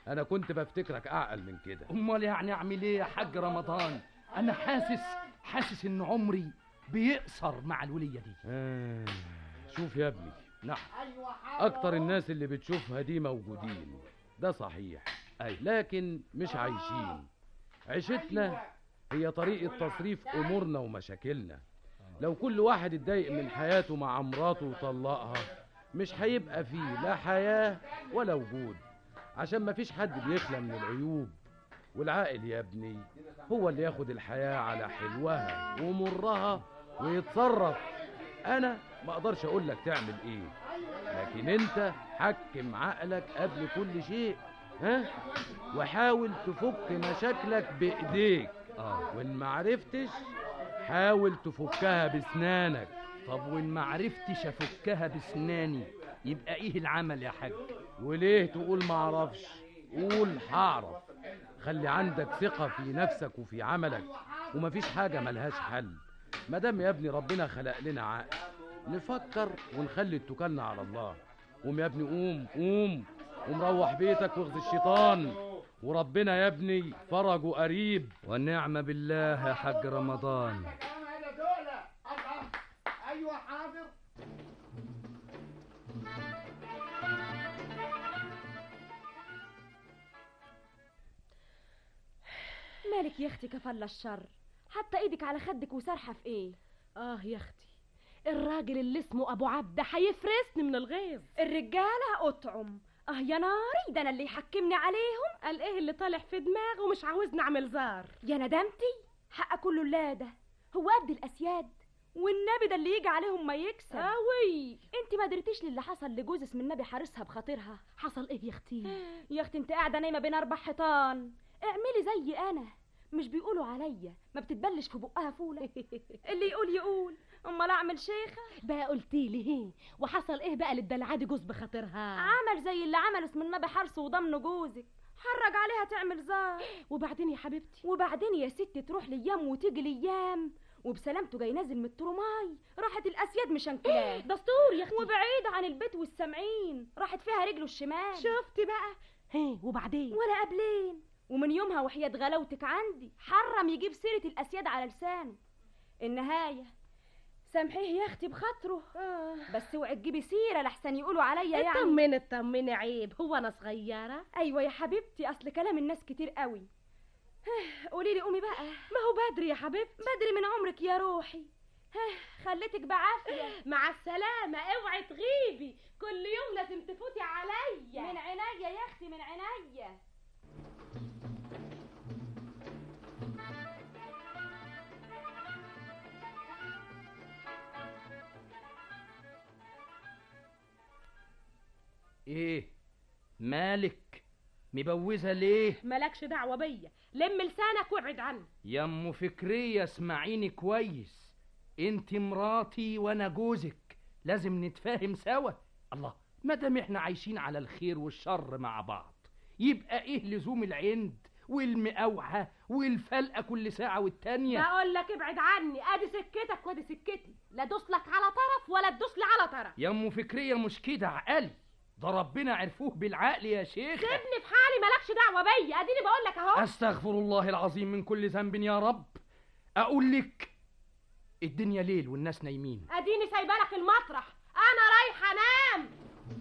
Speaker 20: انا كنت بفتكرك اعقل من كده
Speaker 16: امال يعني اعمل ايه يا حاج رمضان انا حاسس حاسس ان عمري بيقصر مع الوليه دي
Speaker 20: آه شوف يا ابني نعم اكتر الناس اللي بتشوفها دي موجودين ده صحيح
Speaker 16: أي.
Speaker 20: لكن مش عايشين عيشتنا هي طريقة تصريف امورنا ومشاكلنا لو كل واحد اتضايق من حياته مع مراته وطلقها مش هيبقى فيه لا حياة ولا وجود عشان مفيش حد بيخلى من العيوب والعاقل يا ابني هو اللي ياخد الحياة على حلوها ومرها ويتصرف انا ما اقدرش اقول لك تعمل ايه لكن انت حكم عقلك قبل كل شيء ها وحاول تفك مشاكلك بايديك اه وان ما عرفتش حاول تفكها بسنانك
Speaker 16: طب وان ما عرفتش افكها بسناني يبقى ايه العمل يا حاج
Speaker 20: وليه تقول ما اعرفش قول هعرف خلي عندك ثقة في نفسك وفي عملك ومفيش حاجة ملهاش حل مادام يا ابني ربنا خلق لنا عقل نفكر ونخلي اتكالنا على الله قوم يا ابني قوم قوم ومروح بيتك واخذ الشيطان وربنا يا ابني فرجه قريب
Speaker 16: والنعمة بالله يا حاج رمضان
Speaker 21: ايوه حاضر
Speaker 17: مالك يا اختي كفل الشر حتى ايدك على خدك وسارحه في ايه
Speaker 1: اه يا اختي الراجل اللي اسمه ابو عبده هيفرسني من الغيظ
Speaker 17: الرجاله اطعم اه يا ناري ده انا اللي يحكمني عليهم
Speaker 1: قال ايه اللي طالع في دماغه ومش عاوزني اعمل زار
Speaker 17: يا ندمتي حق كله لا ده هو قد الاسياد والنبي ده اللي يجي عليهم ما يكسب
Speaker 1: قوي
Speaker 17: انت ما درتيش للي حصل لجوز اسم النبي حارسها بخاطرها
Speaker 1: حصل ايه يا اختي
Speaker 17: يا اختي انت قاعده نايمه بين اربع حيطان اعملي زي انا مش بيقولوا عليا ما بتتبلش في بقها فوله اللي يقول يقول امال اعمل شيخه
Speaker 1: بقى قلتي لي هي وحصل ايه بقى للدلعه دي جوز بخاطرها
Speaker 17: عمل زي اللي عمل اسم النبي حرس وضمن جوزك حرج عليها تعمل زار
Speaker 1: وبعدين يا حبيبتي
Speaker 17: وبعدين يا ستي تروح ليام وتيجي ليام وبسلامته جاي نازل من الترماي راحت الاسياد مشنكلاه
Speaker 1: دستور يا اختي
Speaker 17: وبعيدة عن البيت والسامعين راحت فيها رجله الشمال
Speaker 1: شفتي بقى هي وبعدين
Speaker 17: ولا قبلين ومن يومها وحياة غلاوتك عندي حرم يجيب سيرة الأسياد على لسانه النهاية سامحيه يا اختي بخاطره
Speaker 1: آه.
Speaker 17: بس اوعي تجيبي سيره لحسن يقولوا عليا يعني
Speaker 1: اطمني اطمني عيب هو انا صغيره
Speaker 17: ايوه يا حبيبتي اصل كلام الناس كتير قوي قولي لي قومي بقى
Speaker 1: ما هو بدري يا حبيبتي
Speaker 17: بدري من عمرك يا روحي خليتك بعافيه
Speaker 1: مع السلامه اوعي تغيبي كل يوم لازم تفوتي عليا
Speaker 17: من عينيا يا اختي من عينيا
Speaker 16: ايه مالك مبوزه ليه
Speaker 1: مالكش دعوه بيا لم لسانك وابعد عني
Speaker 16: يا ام فكريه اسمعيني كويس انت مراتي وانا جوزك لازم نتفاهم سوا الله مادام احنا عايشين على الخير والشر مع بعض يبقى ايه لزوم العند والمقاوحة والفلقة كل ساعة والتانية
Speaker 1: بقول لك ابعد عني ادي سكتك وادي سكتي لا دوس لك على طرف ولا تدوس لي على طرف
Speaker 16: يا ام فكرية مش كده عقلي ده ربنا عرفوه بالعقل يا شيخ
Speaker 1: سيبني في حالي مالكش دعوه بيا اديني بقول لك اهو
Speaker 16: استغفر الله العظيم من كل ذنب يا رب اقول لك الدنيا ليل والناس نايمين
Speaker 1: اديني سايبه لك المطرح انا رايحه انام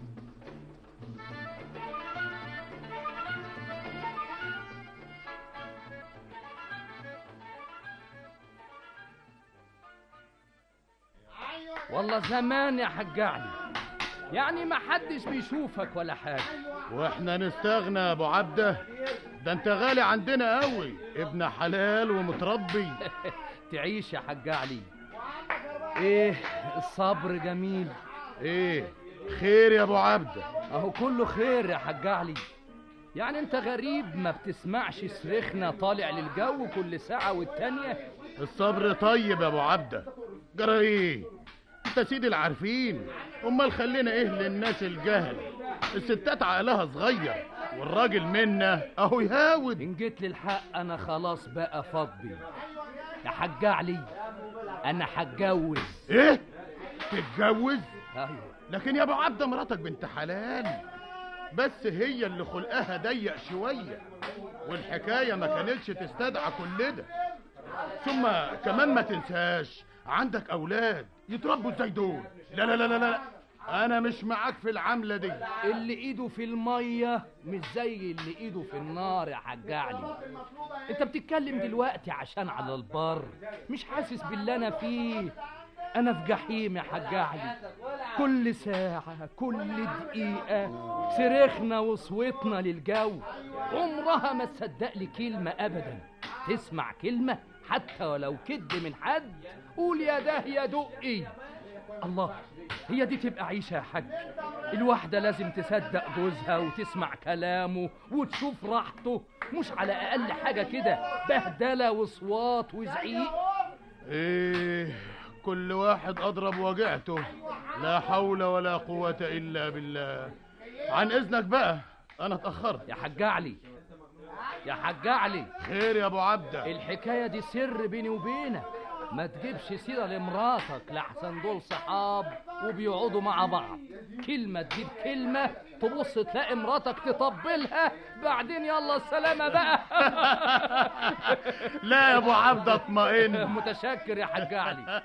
Speaker 16: والله زمان يا حاج علي يعني ما حدش بيشوفك ولا حاجة
Speaker 21: واحنا نستغنى يا ابو عبده ده انت غالي عندنا قوي ابن حلال ومتربي
Speaker 16: تعيش يا حاج علي ايه الصبر جميل
Speaker 21: ايه خير يا ابو عبده
Speaker 16: اهو كله خير يا حاج علي يعني انت غريب ما بتسمعش صريخنا طالع للجو كل ساعة والتانية
Speaker 21: الصبر طيب يا ابو عبده جرى ايه انت سيد العارفين امال خلينا ايه للناس الجهل الستات عقلها صغير والراجل منا اهو يهاود
Speaker 16: ان جيت للحق انا خلاص بقى فضي يا حاج علي انا هتجوز
Speaker 21: ايه تتجوز
Speaker 16: ايوه
Speaker 21: لكن يا ابو عبده مراتك بنت حلال بس هي اللي خلقها ضيق شوية والحكاية ما كانتش تستدعى كل ده ثم كمان ما تنساش عندك أولاد يتربوا ازاي دول لا لا لا لا لا أنا مش معاك في العملة دي
Speaker 16: اللي ايده في الميه مش زي اللي ايده في النار يا حاج علي انت بتتكلم دلوقتي عشان على البر مش حاسس باللي انا فيه انا في جحيم يا حاج علي كل ساعة كل دقيقة صرخنا وصوتنا للجو عمرها ما تصدق لي كلمة ابدا تسمع كلمة حتى ولو كد من حد قول يا ده يا دقي الله هي دي تبقى عيشة يا حاج الواحدة لازم تصدق جوزها وتسمع كلامه وتشوف راحته مش على أقل حاجة كده بهدلة وصوات وزعيق
Speaker 21: إيه كل واحد أضرب وجعته لا حول ولا قوة إلا بالله عن إذنك بقى أنا اتأخرت
Speaker 16: يا حاج علي يا حاج علي
Speaker 21: خير يا أبو عبدة
Speaker 16: الحكاية دي سر بيني وبينك ما تجيبش سيرة لمراتك لحسن دول صحاب وبيقعدوا مع بعض كلمة تجيب كلمة تبص تلاقي مراتك تطبلها بعدين يلا السلامة بقى
Speaker 21: لا يا أبو عبدة اطمئن
Speaker 16: متشكر يا حاج علي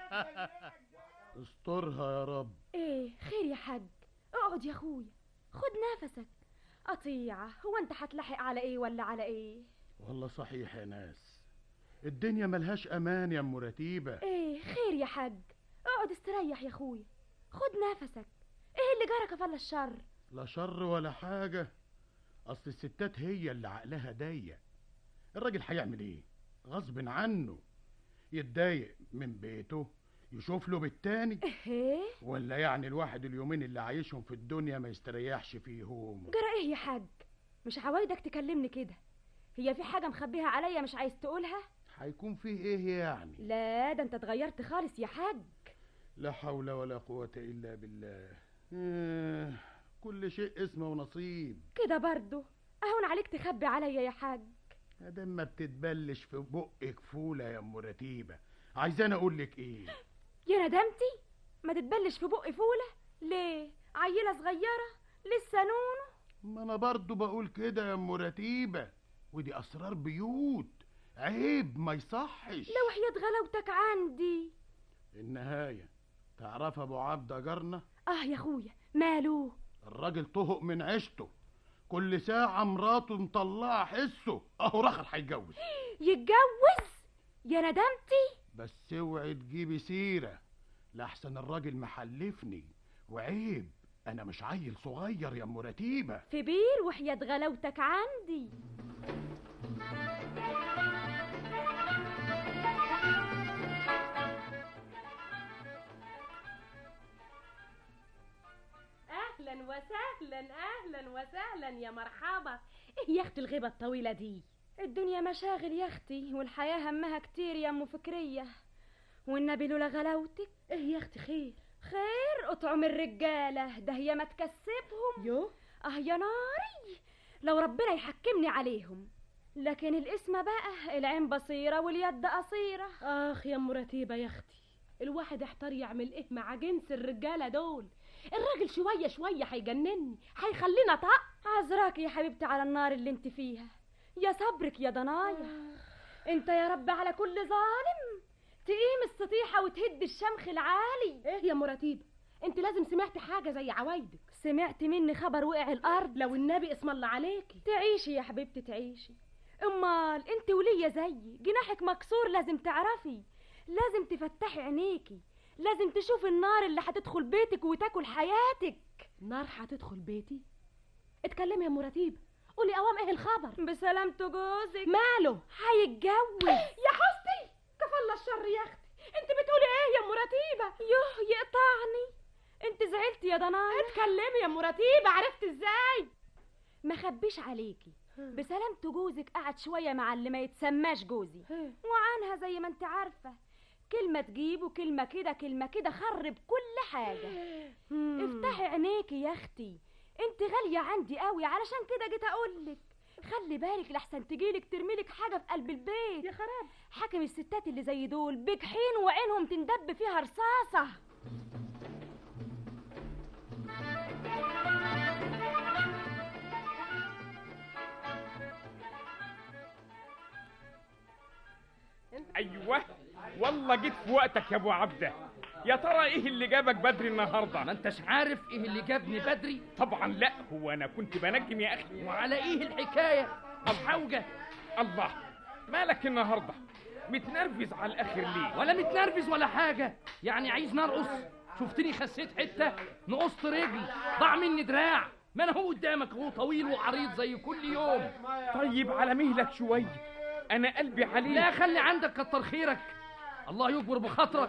Speaker 21: استرها يا رب
Speaker 17: ايه خير يا حاج اقعد يا اخويا خد نفسك قطيعة هو انت هتلحق على ايه ولا على ايه
Speaker 21: والله صحيح يا ناس الدنيا ملهاش أمان يا أم رتيبة
Speaker 17: ايه خير يا حاج اقعد استريح يا اخويا خد نفسك ايه اللي جرك فلا الشر
Speaker 21: لا شر ولا حاجة أصل الستات هي اللي عقلها ضيق الراجل هيعمل إيه؟ غصب عنه يتضايق من بيته يشوف له بالتاني
Speaker 17: ايه
Speaker 21: ولا يعني الواحد اليومين اللي عايشهم في الدنيا ما يستريحش فيهم
Speaker 17: جرى ايه يا حاج مش عوايدك تكلمني كده هي في حاجة مخبيها عليا مش عايز تقولها
Speaker 21: هيكون فيه ايه يعني
Speaker 17: لا ده انت اتغيرت خالص يا حاج
Speaker 21: لا حول ولا قوة إلا بالله آه، كل شيء اسمه ونصيب
Speaker 17: كده برضه اهون عليك تخبي عليا يا حاج
Speaker 21: ادام ما بتتبلش في بقك فولة يا ام رتيبة عايزاني اقول لك ايه
Speaker 17: يا ندمتي ما تتبلش في بقي فولة ليه عيلة صغيرة لسه نونو
Speaker 21: ما انا برضو بقول كده يا ام رتيبة ودي اسرار بيوت عيب ما يصحش
Speaker 17: لو حياة غلاوتك عندي
Speaker 21: النهاية تعرف ابو عبده جارنا
Speaker 17: اه يا اخويا ماله
Speaker 21: الراجل طهق من عيشته كل ساعة مراته مطلعة حسه اهو رخر هيتجوز
Speaker 17: يتجوز يا ندمتي
Speaker 21: بس اوعي تجيبي سيرة لحسن الراجل محلفني وعيب انا مش عيل صغير يا ام رتيبة
Speaker 17: في بير وحياة غلاوتك عندي
Speaker 1: اهلا وسهلا اهلا وسهلا يا مرحبا ايه يا اختي الغيبه الطويله دي
Speaker 17: الدنيا مشاغل يا اختي والحياة همها كتير يا ام فكرية والنبي لولا غلاوتك
Speaker 1: ايه يا اختي خير
Speaker 17: خير اطعم الرجالة ده هي ما تكسبهم
Speaker 1: يو
Speaker 17: اه يا ناري لو ربنا يحكمني عليهم لكن الاسم بقى العين بصيرة واليد قصيرة
Speaker 1: اخ يا ام رتيبه يا اختي الواحد يحتار يعمل ايه مع جنس الرجاله دول الراجل شويه شويه هيجنني هيخلينا طق
Speaker 17: عذراك يا حبيبتي على النار اللي انت فيها يا صبرك يا ضنايا انت يا رب على كل ظالم تقيم السطيحة وتهد الشمخ العالي
Speaker 1: ايه يا مراتيبة انت لازم سمعتي حاجة زي عوايدك
Speaker 17: سمعت مني خبر وقع الارض
Speaker 1: لو النبي اسم الله عليكي
Speaker 17: تعيشي يا حبيبتي تعيشي امال انت ولية زيي جناحك مكسور لازم تعرفي لازم تفتحي عينيكي لازم تشوفي النار اللي هتدخل بيتك وتاكل حياتك
Speaker 1: نار هتدخل بيتي اتكلمي يا مراتيبة قولي اوام ايه الخبر
Speaker 17: بسلامته جوزك
Speaker 1: ماله
Speaker 17: هيتجوز
Speaker 1: يا حستي كفل الشر يا اختي انت بتقولي ايه يا مراتيبة
Speaker 17: يوه يقطعني انت زعلتي يا ضنايا
Speaker 1: اتكلمي يا مراتيبة عرفت ازاي
Speaker 17: ما خبيش عليكي بسلامته جوزك قعد شوية مع اللي ما يتسماش جوزي وعنها زي ما انت عارفة كلمة تجيب وكلمة كده كلمة كده خرب كل حاجة افتحي عينيكي يا اختي انت غالية عندي قوي علشان كده جيت اقولك خلي بالك لحسن تجيلك ترميلك حاجة في قلب البيت
Speaker 1: يا خراب
Speaker 17: حاكم الستات اللي زي دول بجحين وعينهم تندب فيها رصاصة
Speaker 6: ايوه والله جيت في وقتك يا ابو عبده يا ترى ايه اللي جابك بدري النهارده
Speaker 16: ما انتش عارف ايه اللي جابني بدري
Speaker 6: طبعا لا هو انا كنت بنجم يا اخي
Speaker 16: وعلى ايه الحكايه الحوجه
Speaker 6: الله مالك النهارده متنرفز على الاخر ليه
Speaker 16: ولا متنرفز ولا حاجه يعني عايز نرقص شفتني خسيت حته نقصت رجل ضاع مني دراع ما انا هو قدامك هو طويل وعريض زي كل يوم
Speaker 6: طيب على مهلك شويه انا قلبي عليك
Speaker 16: لا خلي عندك كتر خيرك الله يكبر بخاطرك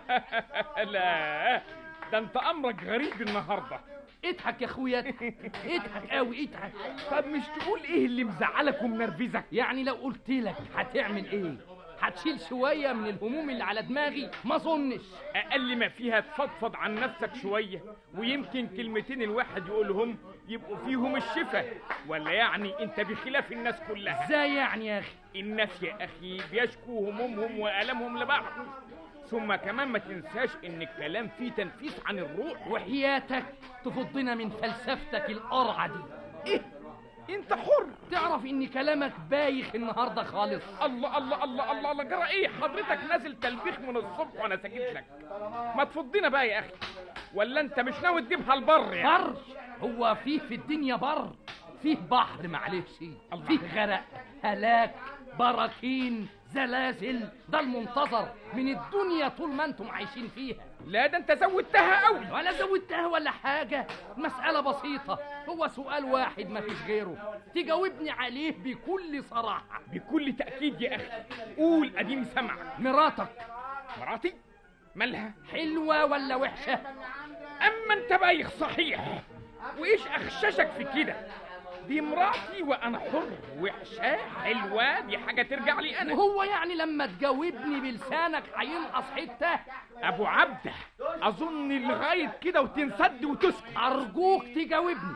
Speaker 6: لا ده انت امرك غريب النهارده
Speaker 16: اضحك يا اخويا اضحك اضحك قوي اضحك
Speaker 6: طب مش تقول ايه اللي مزعلك ومنرفزك
Speaker 16: يعني لو قلت لك هتعمل ايه هتشيل شويه من الهموم اللي على دماغي ما اظنش
Speaker 6: اقل ما فيها تفضفض عن نفسك شويه ويمكن كلمتين الواحد يقولهم يبقوا فيهم الشفاء ولا يعني انت بخلاف الناس كلها
Speaker 16: ازاي يعني يا اخي
Speaker 6: الناس يا اخي بيشكوا همومهم والامهم لبعض ثم كمان ما تنساش ان الكلام فيه تنفيس عن الروح
Speaker 16: وحياتك تفضنا من فلسفتك القرعه دي
Speaker 6: ايه انت حر
Speaker 16: تعرف ان كلامك بايخ النهارده خالص
Speaker 6: الله الله الله الله الله جرى ايه حضرتك نازل تلبيخ من الصبح وانا ساكت لك ما تفضينا بقى يا اخي ولا انت مش ناوي تجيبها البر يعني
Speaker 16: بر هو فيه في الدنيا بر فيه بحر معلش فيه غرق هلاك براكين زلازل ده المنتظر من الدنيا طول ما انتم عايشين فيها
Speaker 6: لا ده انت زودتها قوي
Speaker 16: ولا زودتها ولا حاجة مسألة بسيطة هو سؤال واحد ما فيش غيره تجاوبني عليه بكل صراحة
Speaker 6: بكل تأكيد يا أخي قول أديني سمعك
Speaker 16: مراتك
Speaker 6: مراتي مالها
Speaker 16: حلوة ولا وحشة
Speaker 6: أما أنت بايخ صحيح وإيش أخششك في كده دي مراتي وانا حر وحشه حلوه دي حاجه ترجع لي انا
Speaker 16: وهو يعني لما تجاوبني بلسانك هينقص حته
Speaker 6: ابو عبده اظن لغايه كده وتنسد وتسكت
Speaker 16: ارجوك تجاوبني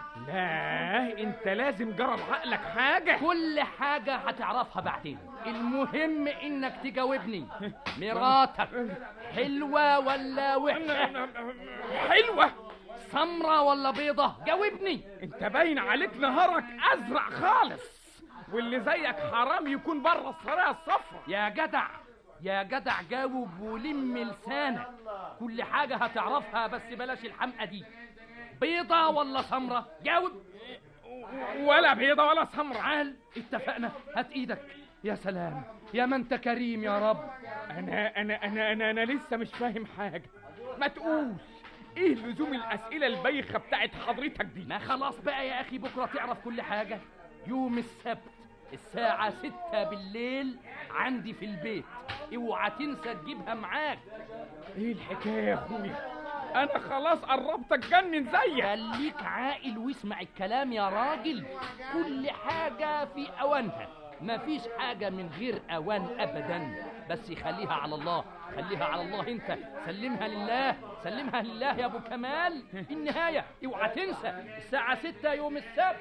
Speaker 6: لا انت لازم جرب عقلك حاجه
Speaker 16: كل حاجه هتعرفها بعدين المهم انك تجاوبني مراتك حلوه ولا وحشه
Speaker 6: حلوه
Speaker 16: سمرة ولا بيضة جاوبني
Speaker 6: انت باين عليك نهارك ازرق خالص واللي زيك حرام يكون بره السرايا الصفرا
Speaker 16: يا جدع يا جدع جاوب ولم لسانك كل حاجة هتعرفها بس بلاش الحمقى دي بيضة ولا سمرة جاوب
Speaker 6: ولا بيضة ولا سمرة
Speaker 16: عال اتفقنا هات ايدك يا سلام يا ما انت كريم يا رب
Speaker 6: انا انا انا انا, أنا لسه مش فاهم حاجة ما تقول ايه لزوم الاسئله البايخه بتاعت حضرتك دي
Speaker 16: ما خلاص بقى يا اخي بكره تعرف كل حاجه يوم السبت الساعة ستة بالليل عندي في البيت اوعى تنسى تجيبها معاك
Speaker 6: ايه الحكاية يا اخويا انا خلاص قربت اتجنن زيك
Speaker 16: خليك عاقل واسمع الكلام يا راجل كل حاجة في اوانها مفيش حاجة من غير اوان ابدا بس خليها على الله خليها على الله انت سلمها لله سلمها لله يا ابو كمال النهاية اوعى تنسى الساعة ستة يوم السبت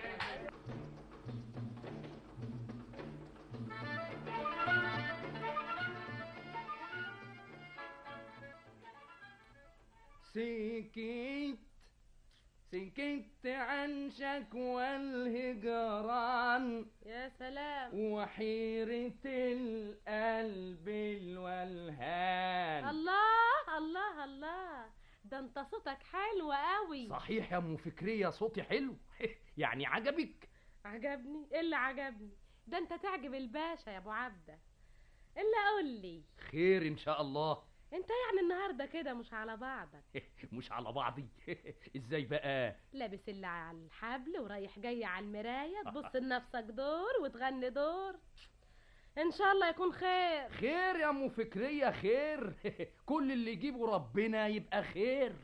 Speaker 16: سكت سكت عن شكوى الهجران
Speaker 1: يا سلام
Speaker 16: وحيرة القلب الولهان
Speaker 1: الله الله الله ده انت صوتك حلو قوي
Speaker 16: صحيح يا ام فكرية صوتي حلو يعني عجبك
Speaker 1: عجبني ايه اللي عجبني ده انت تعجب الباشا يا ابو عبده الا قول لي
Speaker 16: خير ان شاء الله
Speaker 1: انت يعني النهارده كده مش على بعضك
Speaker 16: مش على بعضي ازاي بقى
Speaker 1: لابس اللي على الحبل ورايح جاي على المرايه تبص لنفسك دور وتغني دور ان شاء الله يكون خير
Speaker 16: خير يا ام فكريه خير كل اللي يجيبه ربنا يبقى خير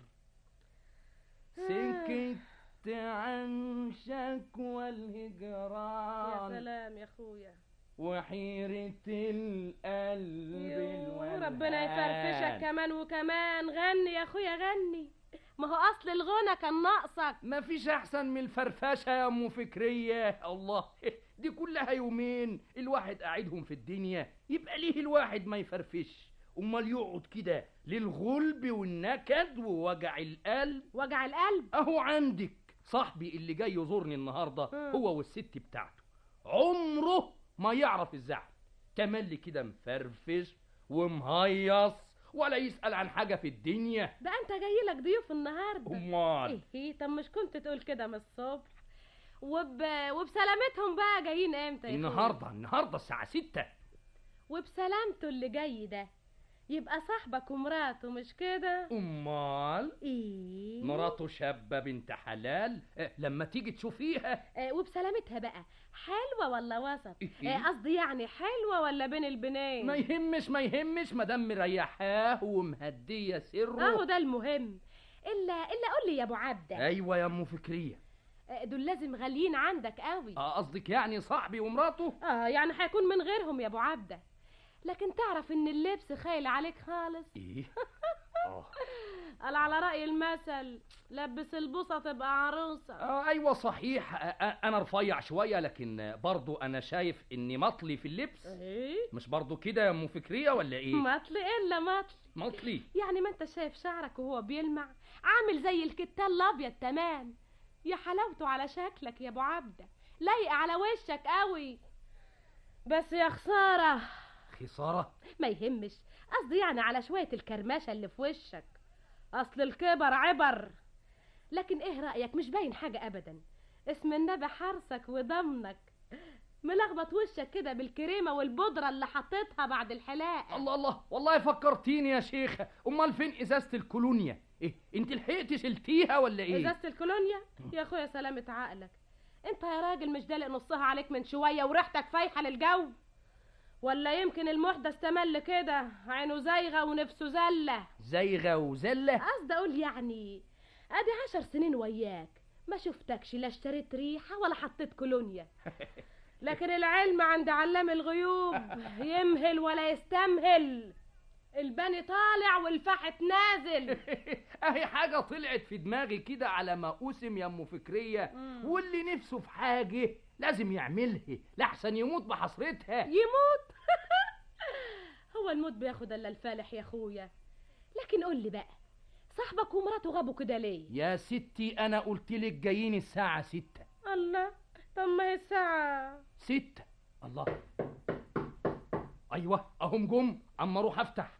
Speaker 16: سكت عن شكوى الهجران
Speaker 1: يا سلام يا اخويا
Speaker 16: وحيرة القلب الولهان
Speaker 1: ربنا يفرفشك كمان وكمان غني يا اخويا غني ما هو اصل الغنى كان ناقصك
Speaker 16: مفيش احسن من الفرفشه يا ام فكريه الله دي كلها يومين الواحد قاعدهم في الدنيا يبقى ليه الواحد ما يفرفش امال يقعد كده للغلب والنكد ووجع القلب
Speaker 1: وجع القلب
Speaker 16: اهو عندك صاحبي اللي جاي يزورني النهارده هو والست بتاعته عمره ما يعرف الزعل تملي كده مفرفش ومهيص ولا يسأل عن حاجة في الدنيا
Speaker 1: ده انت جاي لك ضيوف النهارده
Speaker 16: أمال.
Speaker 1: ايه طب مش كنت تقول كده من الصبح وب... وبسلامتهم بقى جايين امتى يا أخويا؟
Speaker 16: النهاردة النهاردة الساعة ستة
Speaker 1: وبسلامته اللي جاي ده يبقى صاحبك ومراته مش كده
Speaker 16: أمال
Speaker 1: ايه
Speaker 16: مراته شابة بنت حلال آه، لما تيجي تشوفيها
Speaker 1: آه وبسلامتها بقى حلوة ولا وسط
Speaker 16: إيه؟
Speaker 1: آه، قصدي يعني حلوة ولا بين البنين
Speaker 16: ما يهمش ما يهمش مادام مريحاه ومهدية سره
Speaker 1: اهو ده المهم الا الا قول لي يا ابو عبده
Speaker 16: ايوه يا ام فكريه
Speaker 1: آه، دول لازم غاليين عندك قوي
Speaker 16: اه قصدك يعني صاحبي ومراته
Speaker 1: اه يعني هيكون من غيرهم يا ابو عبده لكن تعرف ان اللبس خايل عليك خالص
Speaker 16: ايه
Speaker 1: قال على رأي المثل لبس البوصة تبقى عروسة
Speaker 16: آه ايوه صحيح آه آه، انا رفيع شويه لكن آه، برضو انا شايف اني مطلي في اللبس
Speaker 1: ايه
Speaker 16: مش برضو كده يا ام فكريه ولا ايه
Speaker 1: مطلي الا مطلي
Speaker 16: مطلي
Speaker 1: يعني ما انت شايف شعرك وهو بيلمع عامل زي الكتان الابيض تمام يا حلاوته على شكلك يا ابو عبده لايقه على وشك قوي بس يا خساره
Speaker 16: خساره
Speaker 1: ما يهمش قصدي يعني على شويه الكرمشه اللي في وشك اصل الكبر عبر لكن ايه رايك مش باين حاجه ابدا اسم النبي حرسك وضمنك ملخبط وشك كده بالكريمه والبودره اللي حطيتها بعد الحلاقه
Speaker 16: الله الله والله فكرتيني يا شيخه امال فين ازازه الكولونيا ايه انت لحقتي شلتيها ولا ايه
Speaker 1: ازازه الكولونيا يا اخويا سلامه عقلك انت يا راجل مش دالق نصها عليك من شويه وريحتك فايحه للجو ولا يمكن المحدث استمل كده عينه زايغه ونفسه زله
Speaker 16: زيغه وزله
Speaker 1: قصدي اقول يعني ادي عشر سنين وياك ما شفتكش لا اشتريت ريحه ولا حطيت كولونيا لكن العلم عند علام الغيوب يمهل ولا يستمهل البني طالع والفحت نازل
Speaker 16: اهي حاجه طلعت في دماغي كده على ما قسم يا ام فكريه واللي نفسه في حاجه لازم يعملها لحسن يموت بحسرتها
Speaker 1: يموت هو الموت بياخد الا الفالح يا اخويا لكن قول لي بقى صاحبك ومراته غابوا كده ليه
Speaker 16: يا ستي انا قلت لك جايين الساعه ستة
Speaker 1: الله طب ما هي الساعه
Speaker 16: ستة الله ايوه اهم جم اما اروح افتح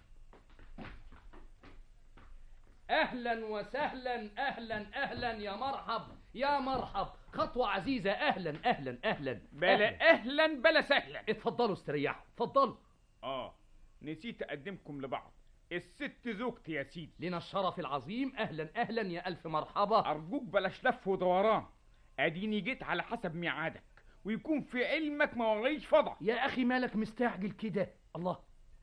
Speaker 16: اهلا وسهلا اهلا اهلا يا مرحب يا مرحب خطوه عزيزه اهلا اهلا اهلا
Speaker 6: بلا اهلا بلا سهلا
Speaker 16: اتفضلوا استريحوا اتفضلوا
Speaker 6: اه نسيت اقدمكم لبعض الست زوجتي يا سيدي
Speaker 16: لنا الشرف العظيم اهلا اهلا يا الف مرحبا
Speaker 6: ارجوك بلاش لف ودوران اديني جيت على حسب ميعادك ويكون في علمك مواعيد فضع
Speaker 16: يا اخي مالك مستعجل كده الله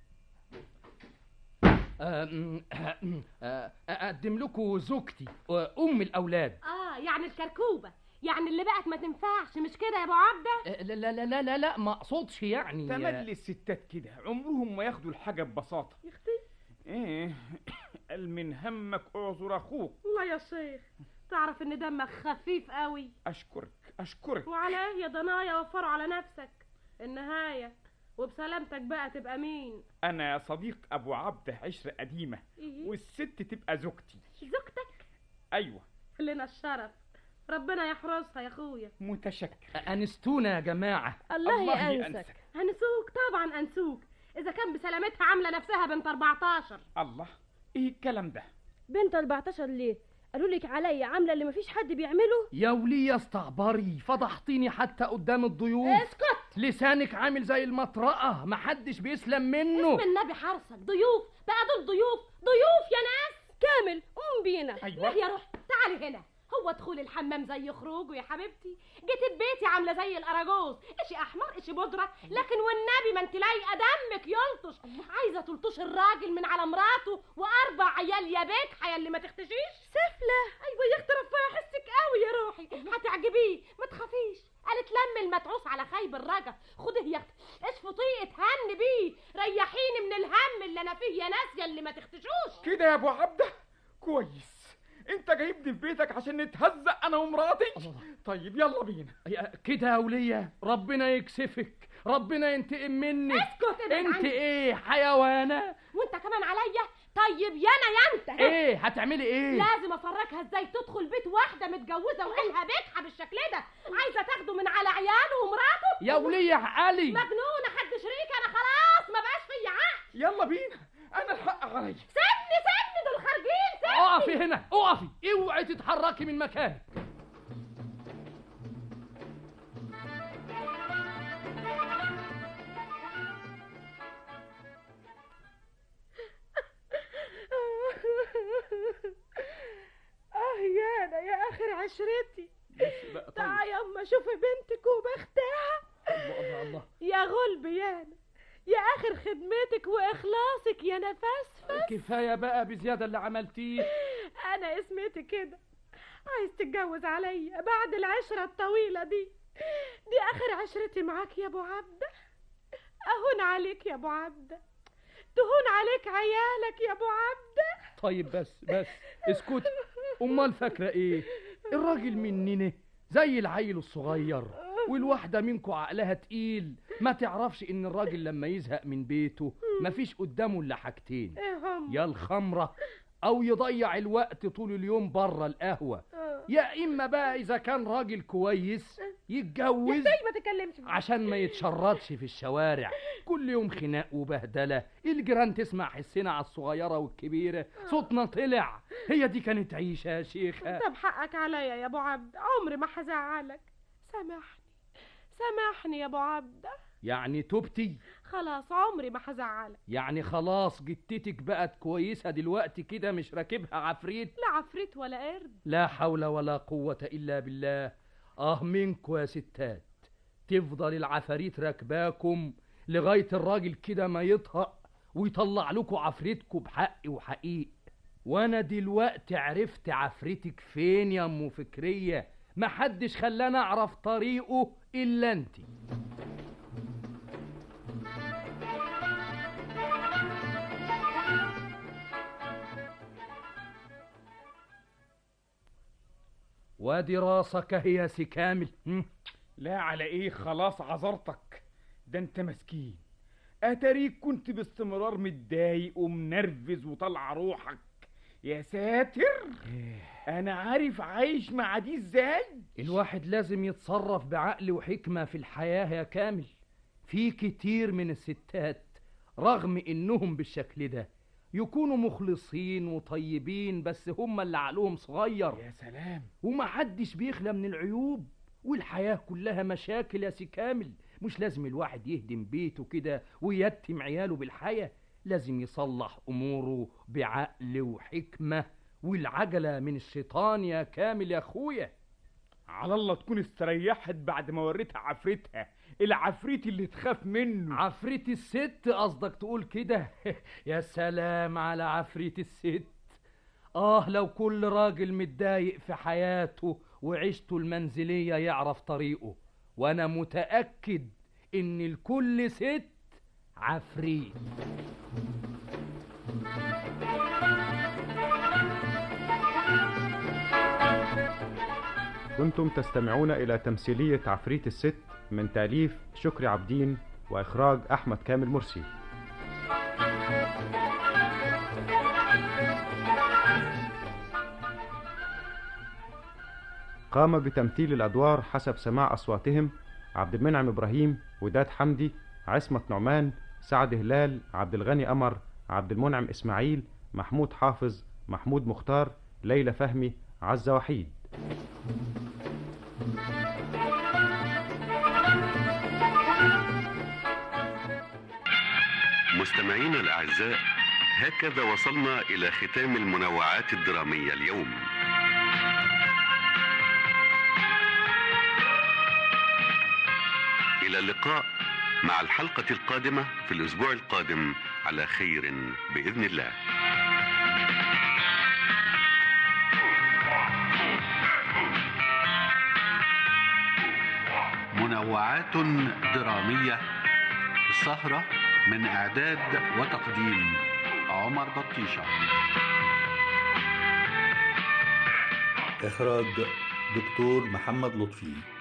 Speaker 16: أم- أم- أه، اقدم لكم زوجتي أه، ام الاولاد
Speaker 1: اه يعني الكركوبه يعني اللي بقت ما تنفعش مش كده يا ابو عبده
Speaker 16: أه، لا لا لا لا لا, لا ما اقصدش يعني
Speaker 6: تملي الستات كده عمرهم ما ياخدوا الحاجه ببساطه
Speaker 1: يا اختي
Speaker 6: ايه قال من همك اعذر اخوك
Speaker 1: والله يا شيخ تعرف ان دمك خفيف قوي
Speaker 6: اشكرك اشكرك
Speaker 1: وعلى ايه يا ضنايا وفروا على نفسك النهايه وبسلامتك بقى تبقى مين
Speaker 6: انا صديق ابو عبده عشره قديمه
Speaker 1: إيه؟
Speaker 6: والست تبقى زوجتي
Speaker 1: زوجتك
Speaker 6: ايوه
Speaker 1: لنا الشرف ربنا يحرسها يا اخويا
Speaker 6: متشكر
Speaker 16: انستونا يا جماعه
Speaker 1: الله,
Speaker 6: الله
Speaker 1: يأنسك
Speaker 6: يأنسك.
Speaker 1: هنسوك طبعا انسوك اذا كان بسلامتها عامله نفسها بنت 14
Speaker 6: الله ايه الكلام ده
Speaker 5: بنت 14 ليه قالوا لك عليا عامله اللي مفيش حد بيعمله
Speaker 16: يا ولية استعبري فضحتيني حتى قدام الضيوف
Speaker 1: اسكت
Speaker 16: لسانك عامل زي المطرقه محدش بيسلم منه
Speaker 1: اسم النبي حرسك ضيوف بقى دول ضيوف ضيوف يا ناس
Speaker 5: كامل قوم بينا
Speaker 6: أيوة.
Speaker 1: لا يا روح تعالي هنا هو دخول الحمام زي خروجه يا حبيبتي جيت بيتي عامله زي الاراجوز اشي احمر اشي بودره لكن والنبي ما انت لايقه دمك يلطش عايزه تلطش الراجل من على مراته واربع عيال يا بيك يا اللي ما تختشيش سفله ايوه يا اختي ربنا يحسك قوي يا روحي هتعجبيه ما تخافيش قالت لم المتعوس على خيب الرجا خده يا اختي اشفطيه اتهني بيه ريحيني من الهم اللي انا فيه يا ناس يا اللي ما تختشوش
Speaker 6: كده يا ابو عبده كويس انت جايبني في بيتك عشان نتهزق انا ومراتي طيب يلا بينا
Speaker 16: يا- كده يا ولية ربنا يكسفك ربنا ينتقم منك
Speaker 1: اسكت ابعد
Speaker 16: انت
Speaker 1: عني.
Speaker 16: ايه حيوانه
Speaker 1: وانت كمان عليا طيب يا انا يا انت
Speaker 16: ايه هتعملي ايه
Speaker 1: لازم افرجها ازاي تدخل بيت واحده متجوزه وعيلها بيتها بالشكل ده عايزه تاخده من على عياله ومراته
Speaker 16: يا ولية علي
Speaker 1: مجنونه حد شريكه
Speaker 6: يلا بينا انا الحق عليا
Speaker 1: سيبني سيبني دول خارجين سيبني
Speaker 16: اقفي هنا اقفي اوعي تتحركي من مكانك
Speaker 1: اه يا انا يا اخر عشرتي
Speaker 6: بقى طيب.
Speaker 1: تعا يما شوفي بنتك وبختها
Speaker 16: الله الله الله
Speaker 1: يا غلب يا انا يا اخر خدمتك واخلاصك يا نفسفس
Speaker 16: كفايه بقى بزياده اللي عملتيه
Speaker 1: انا اسمتي كده عايز تتجوز عليا بعد العشرة الطويلة دي دي اخر عشرتي معاك يا ابو عبده اهون عليك يا ابو عبده تهون عليك عيالك يا ابو عبده
Speaker 16: طيب بس بس اسكت امال فاكره ايه الراجل مننا زي العيل الصغير والواحده منكم عقلها تقيل ما تعرفش ان الراجل لما يزهق من بيته مفيش قدامه الا حاجتين
Speaker 1: ايه هم
Speaker 16: يا الخمره او يضيع الوقت طول اليوم بره القهوه يا اما بقى اذا كان راجل كويس يتجوز
Speaker 1: ازاي ما تكلمش فيه؟
Speaker 16: عشان ما يتشردش في الشوارع كل يوم خناق وبهدله الجيران تسمع حسنا على الصغيره والكبيره صوتنا طلع هي دي كانت عيشه يا شيخه
Speaker 1: طب حقك عليا يا ابو عبد عمري ما هزعلك سامحني سامحني يا ابو عبد
Speaker 16: يعني تبتي
Speaker 1: خلاص عمري ما هزعلك
Speaker 16: يعني خلاص جتتك بقت كويسه دلوقتي كده مش راكبها عفريت
Speaker 1: لا عفريت ولا قرد
Speaker 16: لا حول ولا قوه الا بالله اه منكم يا ستات تفضل العفاريت راكباكم لغايه الراجل كده ما يطهق ويطلع لكم عفريتكم بحق وحقيق وانا دلوقتي عرفت عفريتك فين يا ام فكريه محدش خلاني اعرف طريقه الا انتي ودراسك هي سي كامل هم؟
Speaker 6: لا على ايه خلاص عذرتك ده انت مسكين اتاريك كنت باستمرار متضايق ومنرفز وطلع روحك يا ساتر انا عارف عايش مع دي ازاي
Speaker 16: الواحد لازم يتصرف بعقل وحكمة في الحياة يا كامل في كتير من الستات رغم انهم بالشكل ده يكونوا مخلصين وطيبين بس هم اللي عقلهم صغير
Speaker 6: يا سلام
Speaker 16: ومحدش بيخلى من العيوب والحياة كلها مشاكل يا سي كامل مش لازم الواحد يهدم بيته كده ويتم عياله بالحياة لازم يصلح أموره بعقل وحكمة والعجلة من الشيطان يا كامل يا أخويا
Speaker 6: على الله تكون استريحت بعد ما وريتها عفريتها العفريت اللي تخاف منه
Speaker 16: عفريت الست قصدك تقول كده يا سلام على عفريت الست آه لو كل راجل متضايق في حياته وعيشته المنزلية يعرف طريقه وأنا متأكد إن الكل ست عفريت
Speaker 15: كنتم تستمعون إلى تمثيلية عفريت الست من تأليف شكري عبدين وإخراج أحمد كامل مرسي قام بتمثيل الأدوار حسب سماع أصواتهم عبد المنعم إبراهيم وداد حمدي عصمت نعمان سعد هلال عبد الغني قمر عبد المنعم إسماعيل محمود حافظ محمود مختار ليلى فهمي عزة وحيد
Speaker 3: مستمعينا الأعزاء هكذا وصلنا إلى ختام المنوعات الدرامية اليوم إلى اللقاء مع الحلقة القادمة في الأسبوع القادم على خير بإذن الله منوعات درامية السهرة من إعداد وتقديم عمر بطيشة
Speaker 2: إخراج دكتور محمد لطفي